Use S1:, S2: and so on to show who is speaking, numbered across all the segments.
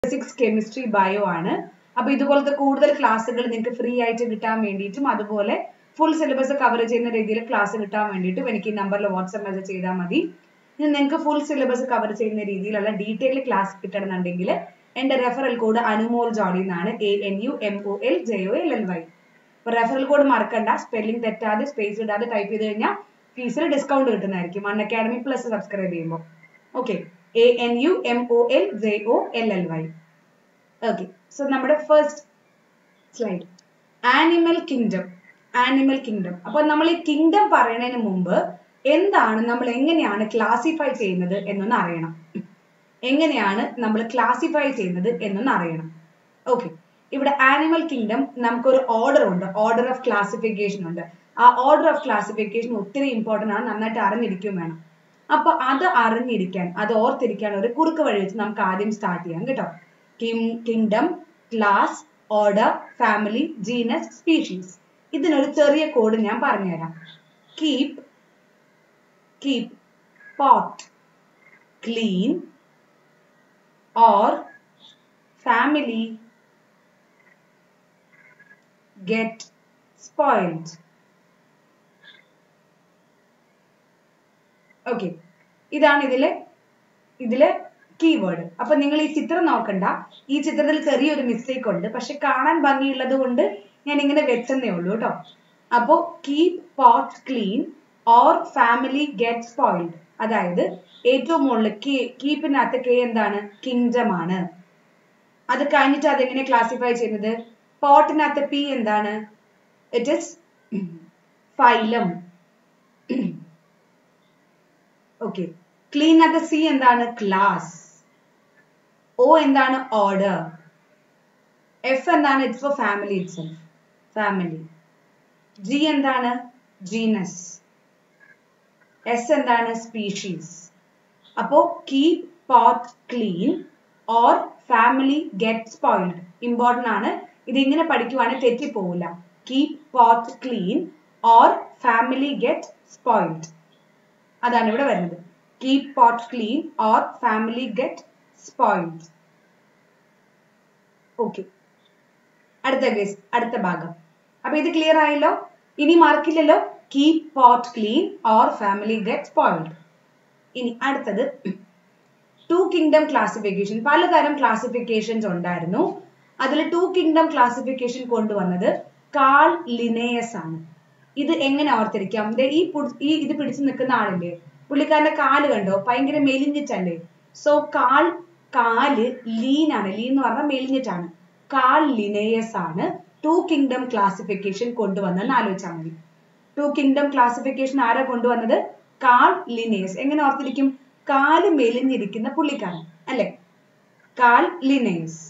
S1: physics chemistry bio ആണ് അപ്പൊ ഇതുപോലത്തെ കൂടുതൽ ക്ലാസ്സുകൾ നിങ്ങൾക്ക് ഫ്രീ ആയിട്ട് കിട്ടാൻ വേണ്ടിയിട്ടും അതുപോലെ ഫുൾ സിലബസ് കവർ ചെയ്യുന്ന രീതിയിൽ ക്ലാസ് കിട്ടാൻ വേണ്ടിയിട്ടും എനിക്ക് ഈ നമ്പറിൽ വാട്സ്ആപ്പ് മെസ്സേജ് ചെയ്താൽ മതി ഇനി നിങ്ങൾക്ക് ഫുൾ സിലബസ് കവർ ചെയ്യുന്ന രീതിയിലുള്ള ഡീറ്റെയിൽ ക്ലാസ് കിട്ടണമെന്നുണ്ടെങ്കിൽ എന്റെ റെഫറൽ കോഡ് അനുമോൾ ജോളി എന്നാണ് A N U M O L J O L L Y അപ്പൊ റെഫറൽ കോഡ് മറക്കണ്ട സ്പെല്ലിംഗ് തെറ്റാതെ സ്പേസ് ഇടാതെ ടൈപ്പ് ചെയ്ത് കഴിഞ്ഞാൽ ഫീസിൽ ഡിസ്കൗണ്ട് കിട്ടുന്നതായിരിക്കും അൺ അക്കാഡമി പ്ലസ് സബ്സ്ക്രൈബ് ചെയ്യുമ്പോൾ okay A N U M O L J O L L Y okay so നമ്മുടെ first slide animal kingdom animal kingdom അപ്പൊ നമ്മൾ ഈ കിങ്ഡം പറയുന്നതിന് മുമ്പ് എന്താണ് നമ്മൾ എങ്ങനെയാണ് ക്ലാസിഫൈ ചെയ്യുന്നത് എന്നൊന്ന് അറിയണം എങ്ങനെയാണ് നമ്മൾ ക്ലാസിഫൈ ചെയ്യുന്നത് എന്നൊന്ന് അറിയണം ഓക്കെ ഇവിടെ ആനിമൽ കിങ്ഡം നമുക്കൊരു ഓർഡർ ഉണ്ട് ഓർഡർ ഓഫ് ക്ലാസിഫിക്കേഷൻ ഉണ്ട് ആ ഓർഡർ ഓഫ് ക്ലാസിഫിക്കേഷൻ ഒത്തിരി ഇമ്പോർട്ടൻ്റ് ആണ് നന്നായിട്ട് അറിഞ്ഞിരിക്കും വേണം അപ്പൊ അത് അറിഞ്ഞിരിക്കാൻ അത് ഓർത്തിരിക്കാൻ ഒരു കുറുക്ക് വഴി വെച്ച് നമുക്ക് ആദ്യം സ്റ്റാർട്ട് ചെയ്യാം കേട്ടോ kingdom class order family genus species ഇതിനൊരു ചെറിയ കോഡ് ഞാൻ പറഞ്ഞുതരാം keep keep pot clean or family get spoiled okay ഇതാണ് ഇതിലെ ഇതിലെ കീവേഡ് അപ്പൊ നിങ്ങൾ ഈ ചിത്രം നോക്കണ്ട ഈ ചിത്രത്തിൽ ചെറിയൊരു മിസ്റ്റേക്ക് ഉണ്ട് പക്ഷെ കാണാൻ ഭംഗിയുള്ളത് കൊണ്ട് ഞാൻ ഇങ്ങനെ വെച്ചെന്നേ ഉള്ളൂ കേട്ടോ അപ്പോ keep pot clean or family get spoiled അതായത് ഏറ്റവും മുകളിൽ കീ കീപ്പിനകത്ത് കെ എന്താണ് കിങ്ഡം ആണ് അത് കഴിഞ്ഞിട്ട് അതെങ്ങനെ ക്ലാസിഫൈ ചെയ്യുന്നത് പോട്ടിനകത്ത് പി എന്താണ് ഇറ്റ് ഇസ് ഫൈലം ഓക്കെ ക്ലീനകത്ത് സി എന്താണ് ക്ലാസ് ഒ എന്താണ് ഓർഡർ എഫ് എന്താണ് it's for family it's family G എന്താണ് ജീനസ് എസ് എന്താണ് സ്പീഷീസ് അപ്പോ keep pot clean or family get spoiled important ആണ് ഇത് ഇങ്ങനെ പഠിക്കുവാണെങ്കിൽ തെറ്റിപ്പോവില്ല keep pot clean or family get spoiled അതാണ് ഇവിടെ വരുന്നത് keep pot clean or family get spoiled okay അടുത്ത ഗേസ് അടുത്ത ഭാഗം അപ്പൊ ഇത് ക്ലിയർ ആയല്ലോ ഇനി മാർക്കില്ലല്ലോ keep pot clean or family get spoiled ഇനി അടുത്തത് ടു കിങ്ഡം ക്ലാസിഫിക്കേഷൻ പലതരം ക്ലാസിഫിക്കേഷൻസ് ഉണ്ടായിരുന്നു അതിൽ ടു കിങ്ഡം ക്ലാസിഫിക്കേഷൻ കൊണ്ടുവന്നത് കാൾ ലിനേയസ് ആണ് ഇത് എങ്ങനെ ഓർത്തിരിക്കാം ഈ ഈ ഇത് പിടിച്ചു നിൽക്കുന്ന ആളില്ലേ പുള്ളിക്കാരന്റെ കാല് കണ്ടോ ഭയങ്കര മെലിഞ്ഞിട്ടല്ലേ സോ കാൽ കാല് ലീൻ ആണ് ലീൻ എന്ന് പറഞ്ഞാൽ മെലിഞ്ഞിട്ടാണ് കാൽ ലിനേയസ് ആണ് ടു കിങ്ഡം ക്ലാസിഫിക്കേഷൻ കൊണ്ടുവന്നെന്ന് ആലോചിച്ചാൽ മതി ടു കിങ്ഡം ക്ലാസിഫിക്കേഷൻ ആരാ കൊണ്ടുവന്നത് കാൾ ലിനേയസ് എങ്ങനെ ഓർത്തിരിക്കും കാല് മെലിഞ്ഞിരിക്കുന്ന പുള്ളിക്കാരൻ അല്ലെ Carl Linnaeus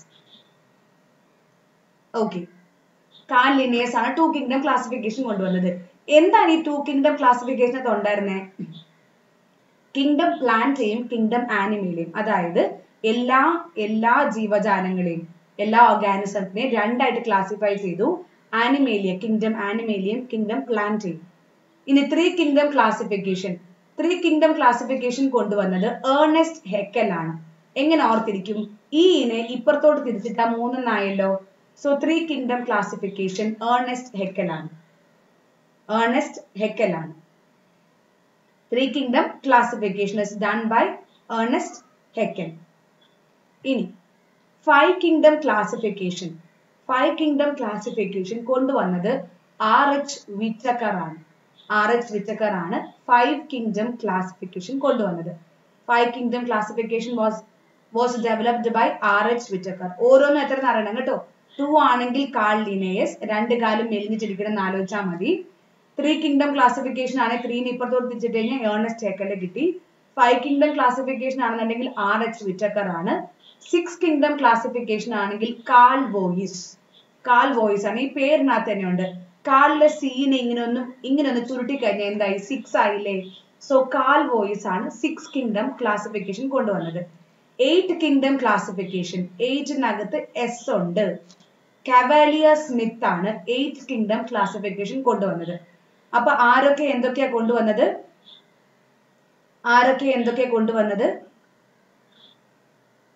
S1: okay Carl Linnaeus ആണ് ടു കിങ്ഡം ക്ലാസിഫിക്കേഷൻ കൊണ്ടുവന്നത് എന്താണ് ഈ ടു കിങ്ഡം ക്ലാസിഫിക്കേഷനകത്ത് ഉണ്ടായിരുന്നത് കിങ്ഡം പ്ലാന്റെയും കിങ്ഡം ആനിമയിലെയും അതായത് എല്ലാ എല്ലാ ജീവജാലങ്ങളെയും എല്ലാ ഓർഗാനിസത്തിനെയും രണ്ടായിട്ട് ക്ലാസിഫൈ ചെയ്തു ആനിമേലിയ കിങ്ഡം ആനിമേലിയം കിങ്ഡം പ്ലാന്റെയും ഇനി three kingdom classification three kingdom classification കൊണ്ടുവന്നത് ഏർണസ്റ്റ് ഹെക്കൽ ആണ് എങ്ങനെ ഓർത്തിരിക്കും ഈ ഇനെ ഇപ്പുറത്തോട്ട് തിരിച്ചിട്ട മൂന്നെണ്ണായല്ലോ so three kingdom classification Ernst Haeckel ആണ് ഏർണസ്റ്റ് ഹെക്കൽ ആണ് three kingdom classification is done by Ernst Haeckel ഇനി five kingdom classification five kingdom classification കൊണ്ടുവന്നത് ആർ എച്ച് വിറ്റക്കർ ആണ് ആർ എച്ച് വിറ്റക്കർ ആണ് ഫൈവ് കിങ്ഡം ക്ലാസിഫിക്കേഷൻ കൊണ്ടുവന്നത് five kingdom classification was was developed by R H Whittaker ഓരോന്നും എത്ര അറിയണം കേട്ടോ to ആണെങ്കിൽ കാൾ ലിനേയസ് രണ്ട് കാലും മെലിഞ്ഞിട്ടിരിക്കണം എന്ന് ആലോചിച്ചാൽ മതി ത്രീ കിങ്ഡം ക്ലാസിഫിക്കേഷൻ ആണെങ്കിൽ ത്രീന് ഇപ്പുറത്തോട്ട് തിരിച്ചിട്ട് കഴിഞ്ഞാൽ ഏർണസ്റ്റ് ഹേക്കലിൽ കിട്ടി ഫൈവ് കിങ്ഡം ക്ലാസിഫിക്കേഷൻ ആണെന്നുണ്ടെങ്കിൽ ആർ എച്ച് വിറ്റക്കർ ആണ് സിക്സ് കിങ്ഡം ക്ലാസിഫിക്കേഷൻ ആണെങ്കിൽ കാൽ വോയിസ് കാൽ വോയിസ് ആണ് ഈ പേരിനകത്ത് തന്നെയുണ്ട് കാലിലെ സീനെ ഇങ്ങനെ ഒന്ന് ഇങ്ങനെ ഒന്ന് ചുരുട്ടി കഴിഞ്ഞാൽ എന്തായി സിക്സ് ആയില്ലേ സോ കാൽ വോയിസ് ആണ് സിക്സ് കിങ്ഡം ക്ലാസിഫിക്കേഷൻ കൊണ്ടുവന്നത് എയ്റ്റ് കിങ്ഡം ക്ലാസിഫിക്കേഷൻ എയ്റ്റിനകത്ത് എസ് ഉണ്ട് കവാലിയർ സ്മിത്ത് ആണ് എയ്റ്റ് കിങ്ഡം ക്ലാസിഫിക്കേഷൻ കൊണ്ടുവന്നത് അപ്പൊ ആരൊക്കെ എന്തൊക്കെയാ കൊണ്ടുവന്നത് ആരൊക്കെ എന്തൊക്കെ കൊണ്ടുവന്നത്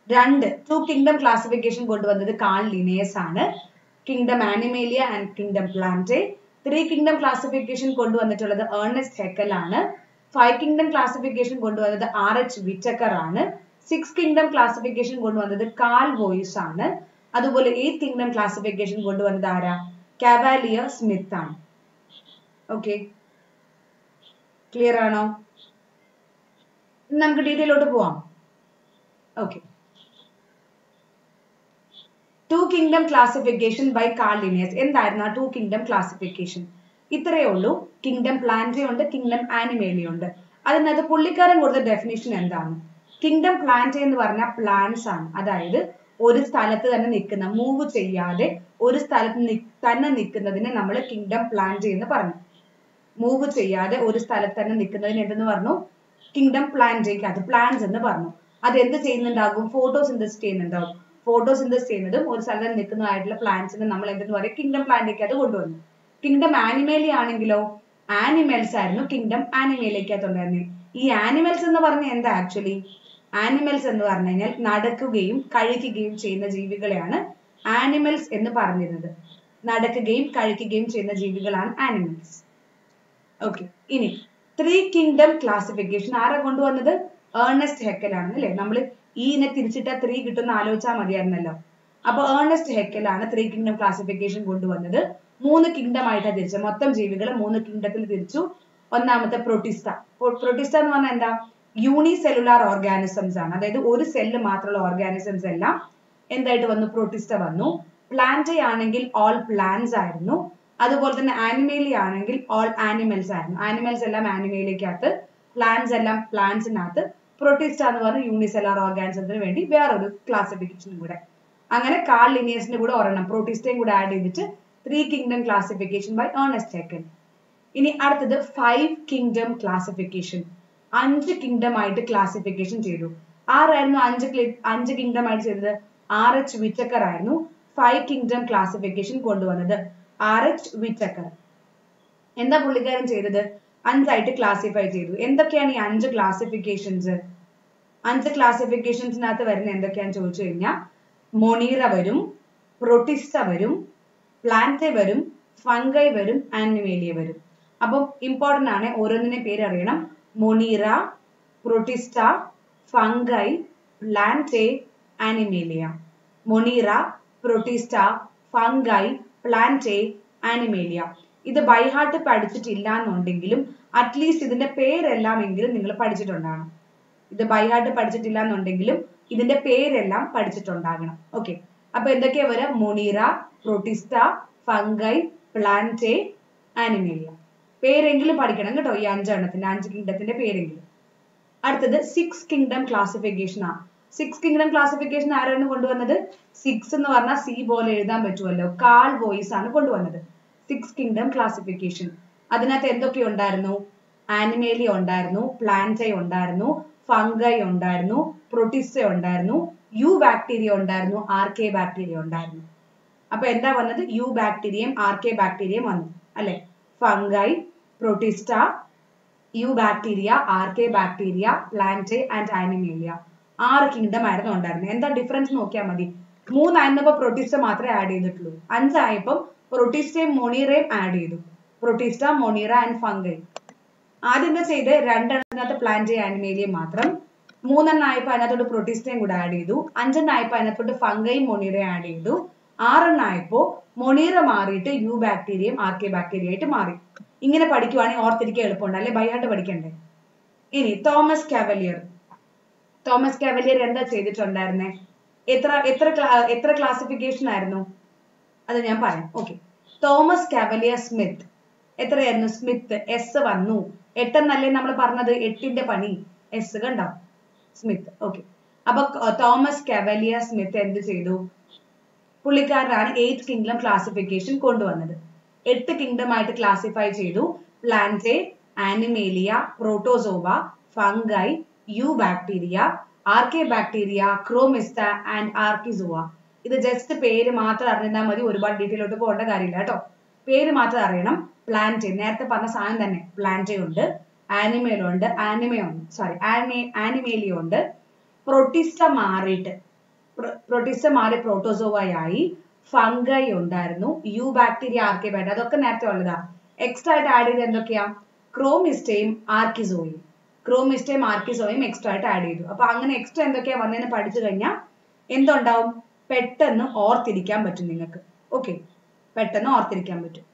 S1: രണ്ട് ടു കിങ്ഡം ക്ലാസിഫിക്കേഷൻ കൊണ്ടുവന്നത് കാൾ ലിനേസ് ആണ് kingdom Animalia and kingdom Plantae three kingdom classification കൊണ്ടുവന്നിട്ടുള്ളത് ഏർണസ്റ്റ് ഹെക്കൽ ആണ് ഫൈവ് കിങ്ഡം ക്ലാസിഫിക്കേഷൻ കൊണ്ടുവന്നത് ആർ എച്ച് വിറ്റക്കർ ആണ് സിക്സ് കിങ്ഡം ക്ലാസിഫിക്കേഷൻ കൊണ്ടുവന്നത് കാൽ വോയിസ് ആണ് അതുപോലെ എയ്റ്റ് കിങ്ഡം ക്ലാസിഫിക്കേഷൻ കൊണ്ടുവന്നത് ആരാ കാവാലിയർ സ്മിത്ത് ആണ് ഓക്കെ ക്ലിയർ ആണോ ഇനി നമുക്ക് ഡീറ്റെയിലോട്ട് പോവാം okay two kingdom classification by Carl Linnaeus എന്തായിരുന്നു ആ ടു കിങ്ഡം ക്ലാസിഫിക്കേഷൻ ഇത്രയേ ഉള്ളൂ കിങ്ഡം പ്ലാന്ററി ഉണ്ട് കിങ്ഡം ആനിമേലി ഉണ്ട് അതിനകത്ത് പുള്ളിക്കാരൻ കൊടുത്ത ഡെഫിനേഷൻ എന്താണ് കിങ്ഡം പ്ലാന്റ് എന്ന് പറഞ്ഞാൽ പ്ലാന്റ്സ് ആണ് അതായത് ഒരു സ്ഥലത്ത് തന്നെ നിൽക്കുന്ന മൂവ് ചെയ്യാതെ ഒരു സ്ഥലത്ത് നി- തന്നെ നിൽക്കുന്നതിനെ നമ്മൾ കിങ്ഡം പ്ലാന്റ് എന്ന് പറഞ്ഞു മൂവ് ചെയ്യാതെ ഒരു സ്ഥലത്ത് തന്നെ നിൽക്കുന്നതിന് എന്തെന്ന് പറഞ്ഞു കിങ്ഡം പ്ലാന്റേക്ക് അത് പ്ലാന്റ്സ് എന്ന് പറഞ്ഞു അത് എന്ത് ചെയ്യുന്നുണ്ടാകും ഫോട്ടോസിന്തസിസ് ചെയ്യുന്നുണ്ടാകും ഫോട്ടോസിന്തസിസ് ചെയ്യുന്നതും ഒരു സ്ഥലത്ത് നിൽക്കുന്നതായിട്ടുള്ള പ്ലാന്റ്സിനെ നമ്മൾ എന്തെന്ന് പറയും കിങ്ഡം പ്ലാന്റേക്ക് അത് കൊണ്ടുവന്നു കിങ്ഡം ആനിമേലി ആണെങ്കിലോ ആനിമൽസ് ആയിരുന്നു കിങ്ഡം ആനിമേലിക്കകത്ത് ഉണ്ടായിരുന്നത് ഈ ആനിമൽസ് എന്ന് പറഞ്ഞാൽ എന്താ ആക്ച്വലി ആനിമൽസ് എന്ന് പറഞ്ഞു കഴിഞ്ഞാൽ നടക്കുകയും കഴിക്കുകയും ചെയ്യുന്ന ജീവികളെയാണ് ആനിമൽസ് എന്ന് പറഞ്ഞിരുന്നത് നടക്കുകയും കഴിക്കുകയും ചെയ്യുന്ന ജീവികളാണ് ആനിമൽസ് ഓക്കെ ഇനി ത്രീ കിങ്ഡം ക്ലാസിഫിക്കേഷൻ ആരാ കൊണ്ടുവന്നത് ഏർണസ്റ്റ് ഹെക്കൽ ആണ് അല്ലേ നമ്മൾ ഈനെ തിരിച്ചിട്ട ത്രീ കിട്ടുന്ന ആലോചിച്ചാൽ മതിയായിരുന്നല്ലോ അപ്പൊ ഏർണസ്റ്റ് ഹെക്കൽ ആണ് ത്രീ കിങ്ഡം ക്ലാസിഫിക്കേഷൻ കൊണ്ടുവന്നത് മൂന്ന് കിങ്ഡം ആയിട്ടാണ് തിരിച്ചത് മൊത്തം ജീവികളെ മൂന്ന് കിങ്ഡത്തിൽ തിരിച്ചു ഒന്നാമത്തെ പ്രൊട്ടിസ്റ്റ പ്രൊട്ടിസ്റ്റ എന്ന് പറഞ്ഞാൽ എന്താ യൂണിസെല്ലുലാർ ഓർഗാനിസംസ് ആണ് അതായത് ഒരു സെല്ല് മാത്രമുള്ള ഓർഗാനിസംസ് എല്ലാം എന്തായിട്ട് വന്നു പ്രൊട്ടിസ്റ്റ വന്നു പ്ലാന്റ് ആണെങ്കിൽ ഓൾ പ്ലാന്റ്സ് ആയിരുന്നു അതുപോലെ തന്നെ ആനിമേലി ആണെങ്കിൽ ഓൾ ആനിമൽസ് ആയിരുന്നു ആനിമൽസ് എല്ലാം ആനിമേലിക്കകത്ത് പ്ലാന്റ്സ് എല്ലാം പ്ലാന്റ്സിനകത്ത് പ്രൊട്ടിസ്റ്റ എന്ന് പറഞ്ഞ യൂണിസെല്ലാർ ഓർഗാനിസത്തിന് വേണ്ടി വേറൊരു ക്ലാസിഫിക്കേഷനും കൂടെ അങ്ങനെ കാൾ ലിനിയസിന്റെ കൂടെ ഒരെണ്ണം പ്രൊട്ടിസ്റ്റയും കൂടെ ആഡ് ചെയ്തിട്ട് three kingdom classification by Ernst Haeckel ഇനി അടുത്തത് ഫൈവ് കിങ്ഡം ക്ലാസിഫിക്കേഷൻ അഞ്ച് കിങ്ഡം ആയിട്ട് ക്ലാസിഫിക്കേഷൻ ചെയ്തു ആരായിരുന്നു അഞ്ച് cli- അഞ്ച് കിങ്ഡം ആയിട്ട് ചെയ്തത് ആർ എച്ച് വിറ്റക്കർ ആയിരുന്നു ഫൈവ് കിങ്ഡം ക്ലാസിഫിക്കേഷൻ കൊണ്ടുവന്നത് ആർ എച്ച് വിറ്റക്കർ എന്താ പുള്ളിക്കാരൻ ചെയ്തത് അഞ്ചായിട്ട് ക്ലാസിഫൈ ചെയ്തു എന്തൊക്കെയാണ് ഈ അഞ്ച് ക്ലാസിഫിക്കേഷൻസ് അഞ്ച് ക്ലാസിഫിക്കേഷൻസിനകത്ത് വരുന്ന എന്തൊക്കെയാന്ന് ചോദിച്ചു കഴിഞ്ഞാൽ മൊണീറ വരും പ്രൊട്ടിസ്റ്റ വരും പ്ലാന്റേ വരും ഫംഗൈ വരും ആനിമേലിയ വരും അപ്പം ഇമ്പോർട്ടന്റ് ആണ് ഓരോന്നിനെ പേര് അറിയണം Monera Protista Fungi Plantae Animalia Monera Protista Fungi Plantae Animalia ഇത് ബൈഹാർട്ട് പഠിച്ചിട്ടില്ല എന്നുണ്ടെങ്കിലും അറ്റ്ലീസ്റ്റ് ഇതിന്റെ പേരെല്ലാം എങ്കിലും നിങ്ങൾ പഠിച്ചിട്ടുണ്ടാകണം ഇത് ബൈഹാർട്ട് പഠിച്ചിട്ടില്ല എന്നുണ്ടെങ്കിലും ഇതിന്റെ പേരെല്ലാം പഠിച്ചിട്ടുണ്ടാകണം ഓക്കെ അപ്പൊ എന്തൊക്കെയാ വരാം Monera Protista Fungi Plantae Animalia പേരെങ്കിലും പഠിക്കണം കേട്ടോ ഈ അഞ്ചെണ്ണത്തിന്റെ അഞ്ച് കിങ്ഡത്തിന്റെ പേരെങ്കിലും അടുത്തത് സിക്സ് കിങ്ഡം ക്ലാസിഫിക്കേഷൻ ആണ് സിക്സ് കിങ്ഡം ക്ലാസിഫിക്കേഷൻ ആരാണ് കൊണ്ടുവന്നത് സിക്സ് എന്ന് പറഞ്ഞാൽ സി പോലെ എഴുതാൻ പറ്റുമല്ലോ കാൽ വോയിസ് ആണ് കൊണ്ടുവന്നത് സിക്സ് കിങ്ഡം ക്ലാസിഫിക്കേഷൻ അതിനകത്ത് എന്തൊക്കെ ഉണ്ടായിരുന്നു ആനിമേലിയ ഉണ്ടായിരുന്നു പ്ലാന്റൈ ഉണ്ടായിരുന്നു ഫംഗൈ ഉണ്ടായിരുന്നു പ്രൊട്ടിസ്റ്റ ഉണ്ടായിരുന്നു യു ബാക്ടീരിയ ഉണ്ടായിരുന്നു ആർ കെ ബാക്ടീരിയ ഉണ്ടായിരുന്നു അപ്പൊ എന്താ വന്നത് യു ബാക്ടീരിയം ആർ കെ ബാക്ടീരിയം വന്നു അല്ലെ Fungi Protista Eubacteria Archaebacteria Plantae and Animalia ആറ് കിങ്ഡം ആയിരുന്നു ഉണ്ടായിരുന്നത് എന്താ ഡിഫറൻസ് നോക്കിയാൽ മതി മൂന്നായിരുന്നപ്പോ പ്രൊട്ടിസ്റ്റ മാത്രമേ ആഡ് ചെയ്തിട്ടുള്ളൂ അഞ്ചായപ്പം പ്രൊട്ടിസ്റ്റയും മൊണീറയും ആഡ് ചെയ്തു പ്രൊട്ടിസ്റ്റ മൊണീറ ആൻഡ് ഫംഗൈ ആദ്യം എന്താ ചെയ്ത് രണ്ടെണ്ണത്തിനകത്ത് പ്ലാന്റേ ആനിമേലിയ മാത്രം മൂന്നെണ്ണം ആയപ്പോ അതിനകത്തോട്ട് പ്രൊട്ടിസ്റ്റയും കൂടെ ആഡ് ചെയ്തു അഞ്ചെണ്ണം ആയപ്പോ അതിനകത്തോട്ട് ഫംഗൈയും മൊണീറയും ആഡ് ചെയ്തു ആറെണ്ണം ആയപ്പോ മൊണീറ മാറിയിട്ട് യു ബാക്ടീരിയയും ആർ കെ ബാക്ടീരിയ ആയിട്ട് മാറി ഇങ്ങനെ പഠിക്കുവാണെങ്കിൽ ഓർത്തിരിക്കാൻ എളുപ്പമുണ്ട് അല്ലെ ബൈഹാർട്ട് പഠിക്കണ്ടേ ഇനി തോമസ് കാവലിയർ തോമസ് കാവലിയർ എന്താ ചെയ്തിട്ടുണ്ടായിരുന്നേ എത്ര എത്ര ക്ലാ- എത്ര ക്ലാസിഫിക്കേഷൻ ആയിരുന്നു അത് ഞാൻ പറയാം ഓക്കെ തോമസ് കാവലിയർ സ്മിത്ത് എത്രയായിരുന്നു സ്മിത്ത് എസ് വന്നു എട്ടെന്നല്ലേ നമ്മൾ പറഞ്ഞത് എട്ടിന്റെ പണി എസ് കണ്ടോ സ്മിത്ത് ഓക്കെ അപ്പൊ ക- തോമസ് കാവലിയർ സ്മിത്ത് എന്ത് ചെയ്തു പുള്ളിക്കാരനാണ് എയ്റ്റ് കിങ്ഡം ക്ലാസിഫിക്കേഷൻ കൊണ്ടുവന്നത് എട്ട് കിങ്ഡം ആയിട്ട് ക്ലാസിഫൈ ചെയ്തു Plantae Animalia Protozoa Fungi Eubacteria Archaebacteria Chromista and Archezoa ഇത് ജസ്റ്റ് പേര് മാത്രം അറിഞ്ഞാൽ മതി ഒരുപാട് ഡീറ്റെയിലോട്ട് പോകേണ്ട കാര്യമില്ല കേട്ടോ പേര് മാത്രം അറിയണം പ്ലാന്റേ നേരത്തെ പറഞ്ഞ സാധനം തന്നെ പ്ലാന്റേ ഉണ്ട് ആനിമേൽ ഉണ്ട് ആനിമ ഉണ്ട് സോറി ആനിമേലിയ ഉണ്ട് പ്രൊട്ടിസ്റ്റ മാറിയിട്ട് പ്രൊട്ടിസ്റ്റ മാറി പ്രോട്ടോസോവായി ഫംഗൈ ഉണ്ടായിരുന്നു യു ബാക്ടീരിയ ആർക്കിബൈഡ് അതൊക്കെ നേരത്തെ ഉള്ളതാ എക്സ്ട്രാ ആയിട്ട് ആഡ് ചെയ്ത് എന്തൊക്കെയാ ക്രോമിസ്റ്റയും ആർക്കിസോയും ക്രോമിസ്റ്റയും ആർക്കിസോയും എക്സ്ട്രാ ആയിട്ട് ആഡ് ചെയ്തു അപ്പൊ അങ്ങനെ എക്സ്ട്രാ എന്തൊക്കെയാ വന്നതെന്ന് പഠിച്ചു കഴിഞ്ഞാൽ എന്തുണ്ടാവും പെട്ടെന്ന് ഓർത്തിരിക്കാൻ പറ്റും നിങ്ങൾക്ക് ഓക്കെ പെട്ടെന്ന് ഓർത്തിരിക്കാൻ പറ്റും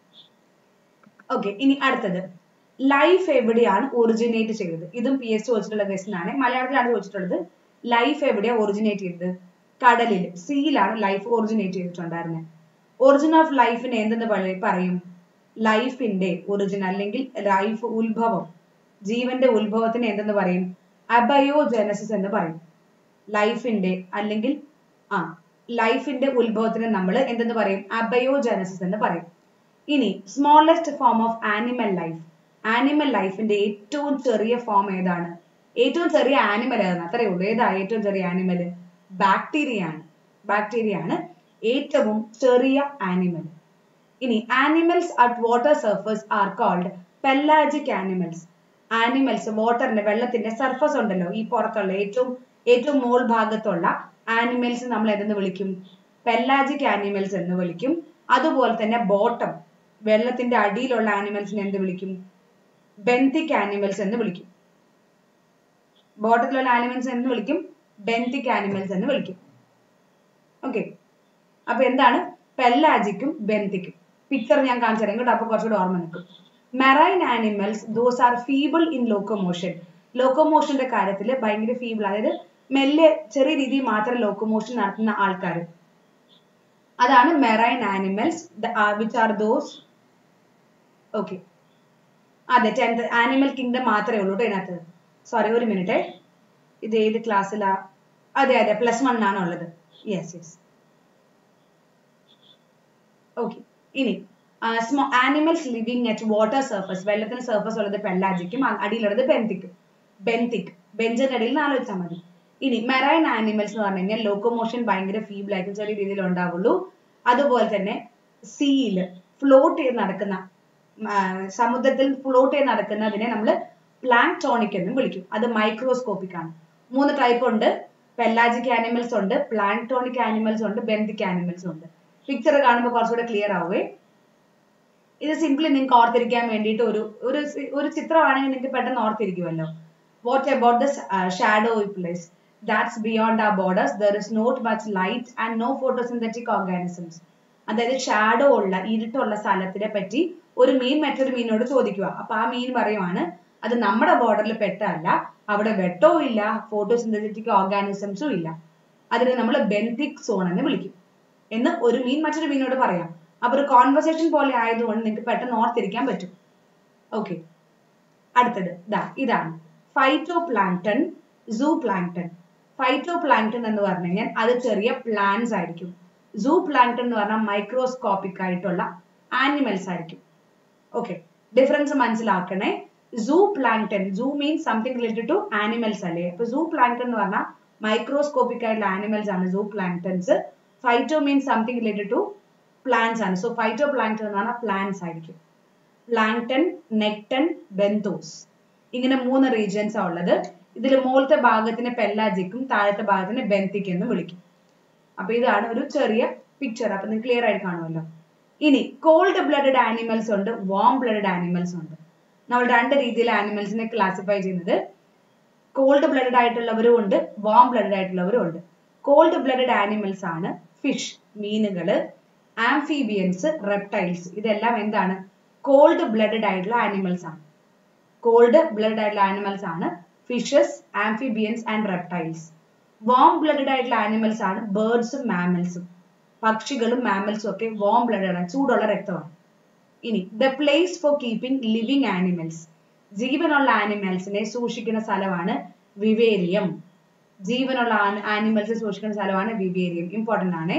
S1: ഓക്കെ ഇനി അടുത്തത് ലൈഫ് എവിടെയാണ് ഒറിജിനേറ്റ് ചെയ്തത് ഇതും പി എസ് ചോദിച്ചിട്ടുള്ള ക്വസ്റ്റൻ ആണ് മലയാളത്തിലാണ് ചോദിച്ചിട്ടുള്ളത് ലൈഫ് എവിടെയാണ് ഒറിജിനേറ്റ് ചെയ്തത് കടലിൽ സീയിലാണ് ലൈഫ് ഒറിജിനേറ്റ് ചെയ്തിട്ടുണ്ടായിരുന്നത് ഒറിജിൻ ഓഫ് ലൈഫിനെ എന്തെന്ന് പറയും ലൈഫിന്റെ ഒറിജിൻ അല്ലെങ്കിൽ ലൈഫ് ഉത്ഭവം ജീവന്റെ ഉത്ഭവത്തിന് എന്തെന്ന് പറയും അബയോജനസിസ് എന്ന് പറയും ലൈഫിന്റെ അല്ലെങ്കിൽ ആ ലൈഫിന്റെ ഉത്ഭവത്തിന് നമ്മൾ എന്തെന്ന് പറയും അബയോജനസിസ് എന്ന് പറയും ഇനി smallest form of animal life animal ലൈഫിന്റെ ഏറ്റവും ചെറിയ ഫോം ഏതാണ് ഏറ്റവും ചെറിയ ആനിമൽ ഏതാണ് അത്രയേ ഉള്ളൂ ഏതാ ഏറ്റവും ചെറിയ ആനിമൽ ബാക്ടീരിയ ആണ് ബാക്ടീരിയ ആണ് ഏറ്റവും ചെറിയ ആനിമൽ ഇനി animals at water surface are called pelagic animals animals വാട്ടറിന്റെ വെള്ളത്തിന്റെ സർഫസ് ഉണ്ടല്ലോ ഈ പുറത്തുള്ള ഏറ്റവും ഏറ്റവും മോൾ ഭാഗത്തുള്ള ആനിമൽസ് നമ്മൾ എന്തെന്ന് വിളിക്കും പെല്ലാജിക് ആനിമൽസ് എന്ന് വിളിക്കും അതുപോലെ തന്നെ ബോട്ടം വെള്ളത്തിന്റെ അടിയിലുള്ള ആനിമൽസിനെ എന്ത് വിളിക്കും ബെന്തിക് ആനിമൽസ് എന്ന് വിളിക്കും ബോട്ടത്തിലുള്ള ആനിമൽസ് എന്ന് വിളിക്കും ബെന്തിക് ആനിമൽസ് എന്ന് വിളിക്കും ഓക്കെ അപ്പൊ എന്താണ് പെല്ലാജിക്കും ബെന്തിക്കും പിക്ചർ ഞാൻ കാണിച്ചു തരാം കേട്ടോ അപ്പൊ കുറച്ചുകൂടെ ഓർമ്മ നിൽക്കും marine animals those are feeble in locomotion ലോക്കോമോഷന്റെ കാര്യത്തിൽ ഭയങ്കര ഫീബിൾ അതായത് മെല്ലെ ചെറിയ രീതിയിൽ മാത്രം ലോക്കോമോഷൻ നടത്തുന്ന ആൾക്കാർ അതാണ് marine animals which are those okay അതെ ടെൻത്ത് ആനിമൽ കിങ്ഡം മാത്രമേ ഉള്ളൂ കേട്ടോ ഇതിനകത്ത് സോറി ഒരു മിനിറ്റ് ഇത് ഏത് ക്ലാസ്സിലാ അതെ അതെ പ്ലസ് വൺ ആണ് ഉള്ളത് യെസ് യെസ് ഓക്കെ ഇനി small animals living at water surface വെള്ളത്തിന് സർഫസ് ഉള്ളത് പെല്ലാജിക്കും അടിയിലുള്ളത് ബെന്തിക്കും ബെന്തിക് ബെഞ്ചിന്റെ അടിയിൽ നിന്ന് ആലോചിച്ചാൽ മതി ഇനി മെറൈൻ ആനിമൽസ് എന്ന് പറഞ്ഞു കഴിഞ്ഞാൽ ലോക്കോമോഷൻ ഭയങ്കര ഫീബിൾ ആയിരിക്കും ചെറിയ രീതിയിൽ ഉണ്ടാവുള്ളൂ അതുപോലെ തന്നെ സീയിൽ ഫ്ലോട്ട് ചെയ്ത് നടക്കുന്ന സമുദ്രത്തിൽ ഫ്ലോട്ട് ചെയ്ത് നടക്കുന്നതിനെ നമ്മൾ പ്ലാങ്ടോണിക് എന്നും വിളിക്കും അത് മൈക്രോസ്കോപ്പിക് ആണ് മൂന്ന് ടൈപ്പ് ഉണ്ട് പെല്ലാജിക് ആനിമൽസ് ഉണ്ട് പ്ലാങ്ടോണിക് ആനിമൽസ് ഉണ്ട് ബെന്തിക് ആനിമൽസ് ഉണ്ട് പിക്ചർ കാണുമ്പോൾ കുറച്ചുകൂടെ ക്ലിയർ ആവുകയെ ഇത് സിംപ്ലി നിങ്ങൾക്ക് ഓർത്തിരിക്കാൻ വേണ്ടിയിട്ട് ഒരു ഒരു ഒരു ചിത്രമാണെങ്കിൽ നിങ്ങൾക്ക് പെട്ടെന്ന് ഓർത്തിരിക്കുമല്ലോ what about the shadow place that's beyond ആ borders there is not much light and no photosynthetic organisms അതായത് ഷാഡോ ഉള്ള ഇരുട്ടുള്ള സ്ഥലത്തിനെ പറ്റി ഒരു മീൻ മറ്റൊരു മീനോട് ചോദിക്കുക അപ്പൊ ആ മീൻ പറയുവാണ് അത് നമ്മുടെ ബോർഡറിൽ പെട്ടല്ല അവിടെ വെട്ടവും ഇല്ല ഫോട്ടോസിന്തറ്റിക് ഓർഗാനിസംസും ഇല്ല അതിനെ നമ്മൾ ബെന്തിക് സോൺ എന്ന് വിളിക്കും എന്ന് ഒരു മീൻ മറ്റൊരു മീനോട് പറയാം അപ്പൊ ഒരു കോൺവെർസേഷൻ പോലെ ആയതുകൊണ്ട് നിങ്ങൾക്ക് പെട്ടെന്ന് ഓർത്തിരിക്കാൻ പറ്റും ഓക്കെ അടുത്തത് ദാ ഇതാണ് phytoplankton zooplankton phytoplankton എന്ന് പറഞ്ഞു കഴിഞ്ഞാൽ അത് ചെറിയ പ്ലാന്റ്സ് ആയിരിക്കും സൂ പ്ലാങ്ടൺ എന്ന് പറഞ്ഞാൽ മൈക്രോസ്കോപ്പിക് ആയിട്ടുള്ള ആനിമൽസ് ആയിരിക്കും ഓക്കെ ഡിഫറൻസ് മനസ്സിലാക്കണേ zooplankton zoo means something related to animals അല്ലേ അപ്പൊ സൂ പ്ലാങ്ടൺ എന്ന് പറഞ്ഞാൽ മൈക്രോസ്കോപ്പിക് ആയിട്ടുള്ള ആനിമൽസ് ആണ് zooplanktons phyto means something related to plants ആണ് സോ ഫൈറ്റോ പ്ലാങ്ടൺ എന്ന് പറഞ്ഞാൽ പ്ലാന്റ്സ് ആയിരിക്കും പ്ലാങ്ടൺ നെക്ടൺ ബെന്തോസ് ഇങ്ങനെ മൂന്ന് റീജിയൻസ് ആ ഉള്ളത് ഇതിൽ മുകളിലത്തെ ഭാഗത്തിന് പെല്ലാജിക്കും താഴത്തെ ഭാഗത്തിന് ബെന്തിക് എന്ന് വിളിക്കും അപ്പൊ ഇതാണ് ഒരു ചെറിയ പിക്ചർ അപ്പൊ നിങ്ങൾക്ക് ക്ലിയർ ആയിട്ട് കാണുമല്ലോ ഇനി കോൾഡ് ബ്ലഡഡ് ആനിമൽസ് ഉണ്ട് വാം ബ്ലഡഡ് ആനിമൽസ് ഉണ്ട് നമ്മൾ രണ്ട് രീതിയിൽ ആനിമൽസിനെ ക്ലാസിഫൈ ചെയ്യുന്നത് കോൾഡ് ബ്ലഡഡ് ആയിട്ടുള്ളവരും ഉണ്ട് വാം ബ്ലഡഡ് ആയിട്ടുള്ളവരും ഉണ്ട് കോൾഡ് ബ്ലഡഡ് ആനിമൽസ് ആണ് ഫിഷ് മീനുകള് ആംഫീബിയൻസ് റെപ്റ്റൈൽസ് ഇതെല്ലാം എന്താണ് കോൾഡ് ബ്ലഡഡ് ആയിട്ടുള്ള ആനിമൽസ് ആണ് കോൾഡ് ബ്ലഡഡ് ആയിട്ടുള്ള ആനിമൽസ് ആണ് fishes amphibians and reptiles warm blooded ആയിട്ടുള്ള ആനിമൽസ് ആണ് ബേർഡ്സും മാമൽസും പക്ഷികളും മാമൽസും ഒക്കെ വാം ബ്ലഡഡ് ആണ് ചൂടുള്ള രക്തമാണ് ഇനി the place for keeping living animals ജീവനുള്ള ആനിമൽസിനെ സൂക്ഷിക്കുന്ന സ്ഥലമാണ് വിവേരിയം ജീവനുള്ള ആനിമൽസ് സൂക്ഷിക്കുന്ന സ്ഥലമാണ് വിവേരിയം ഇമ്പോർട്ടന്റ് ആണ്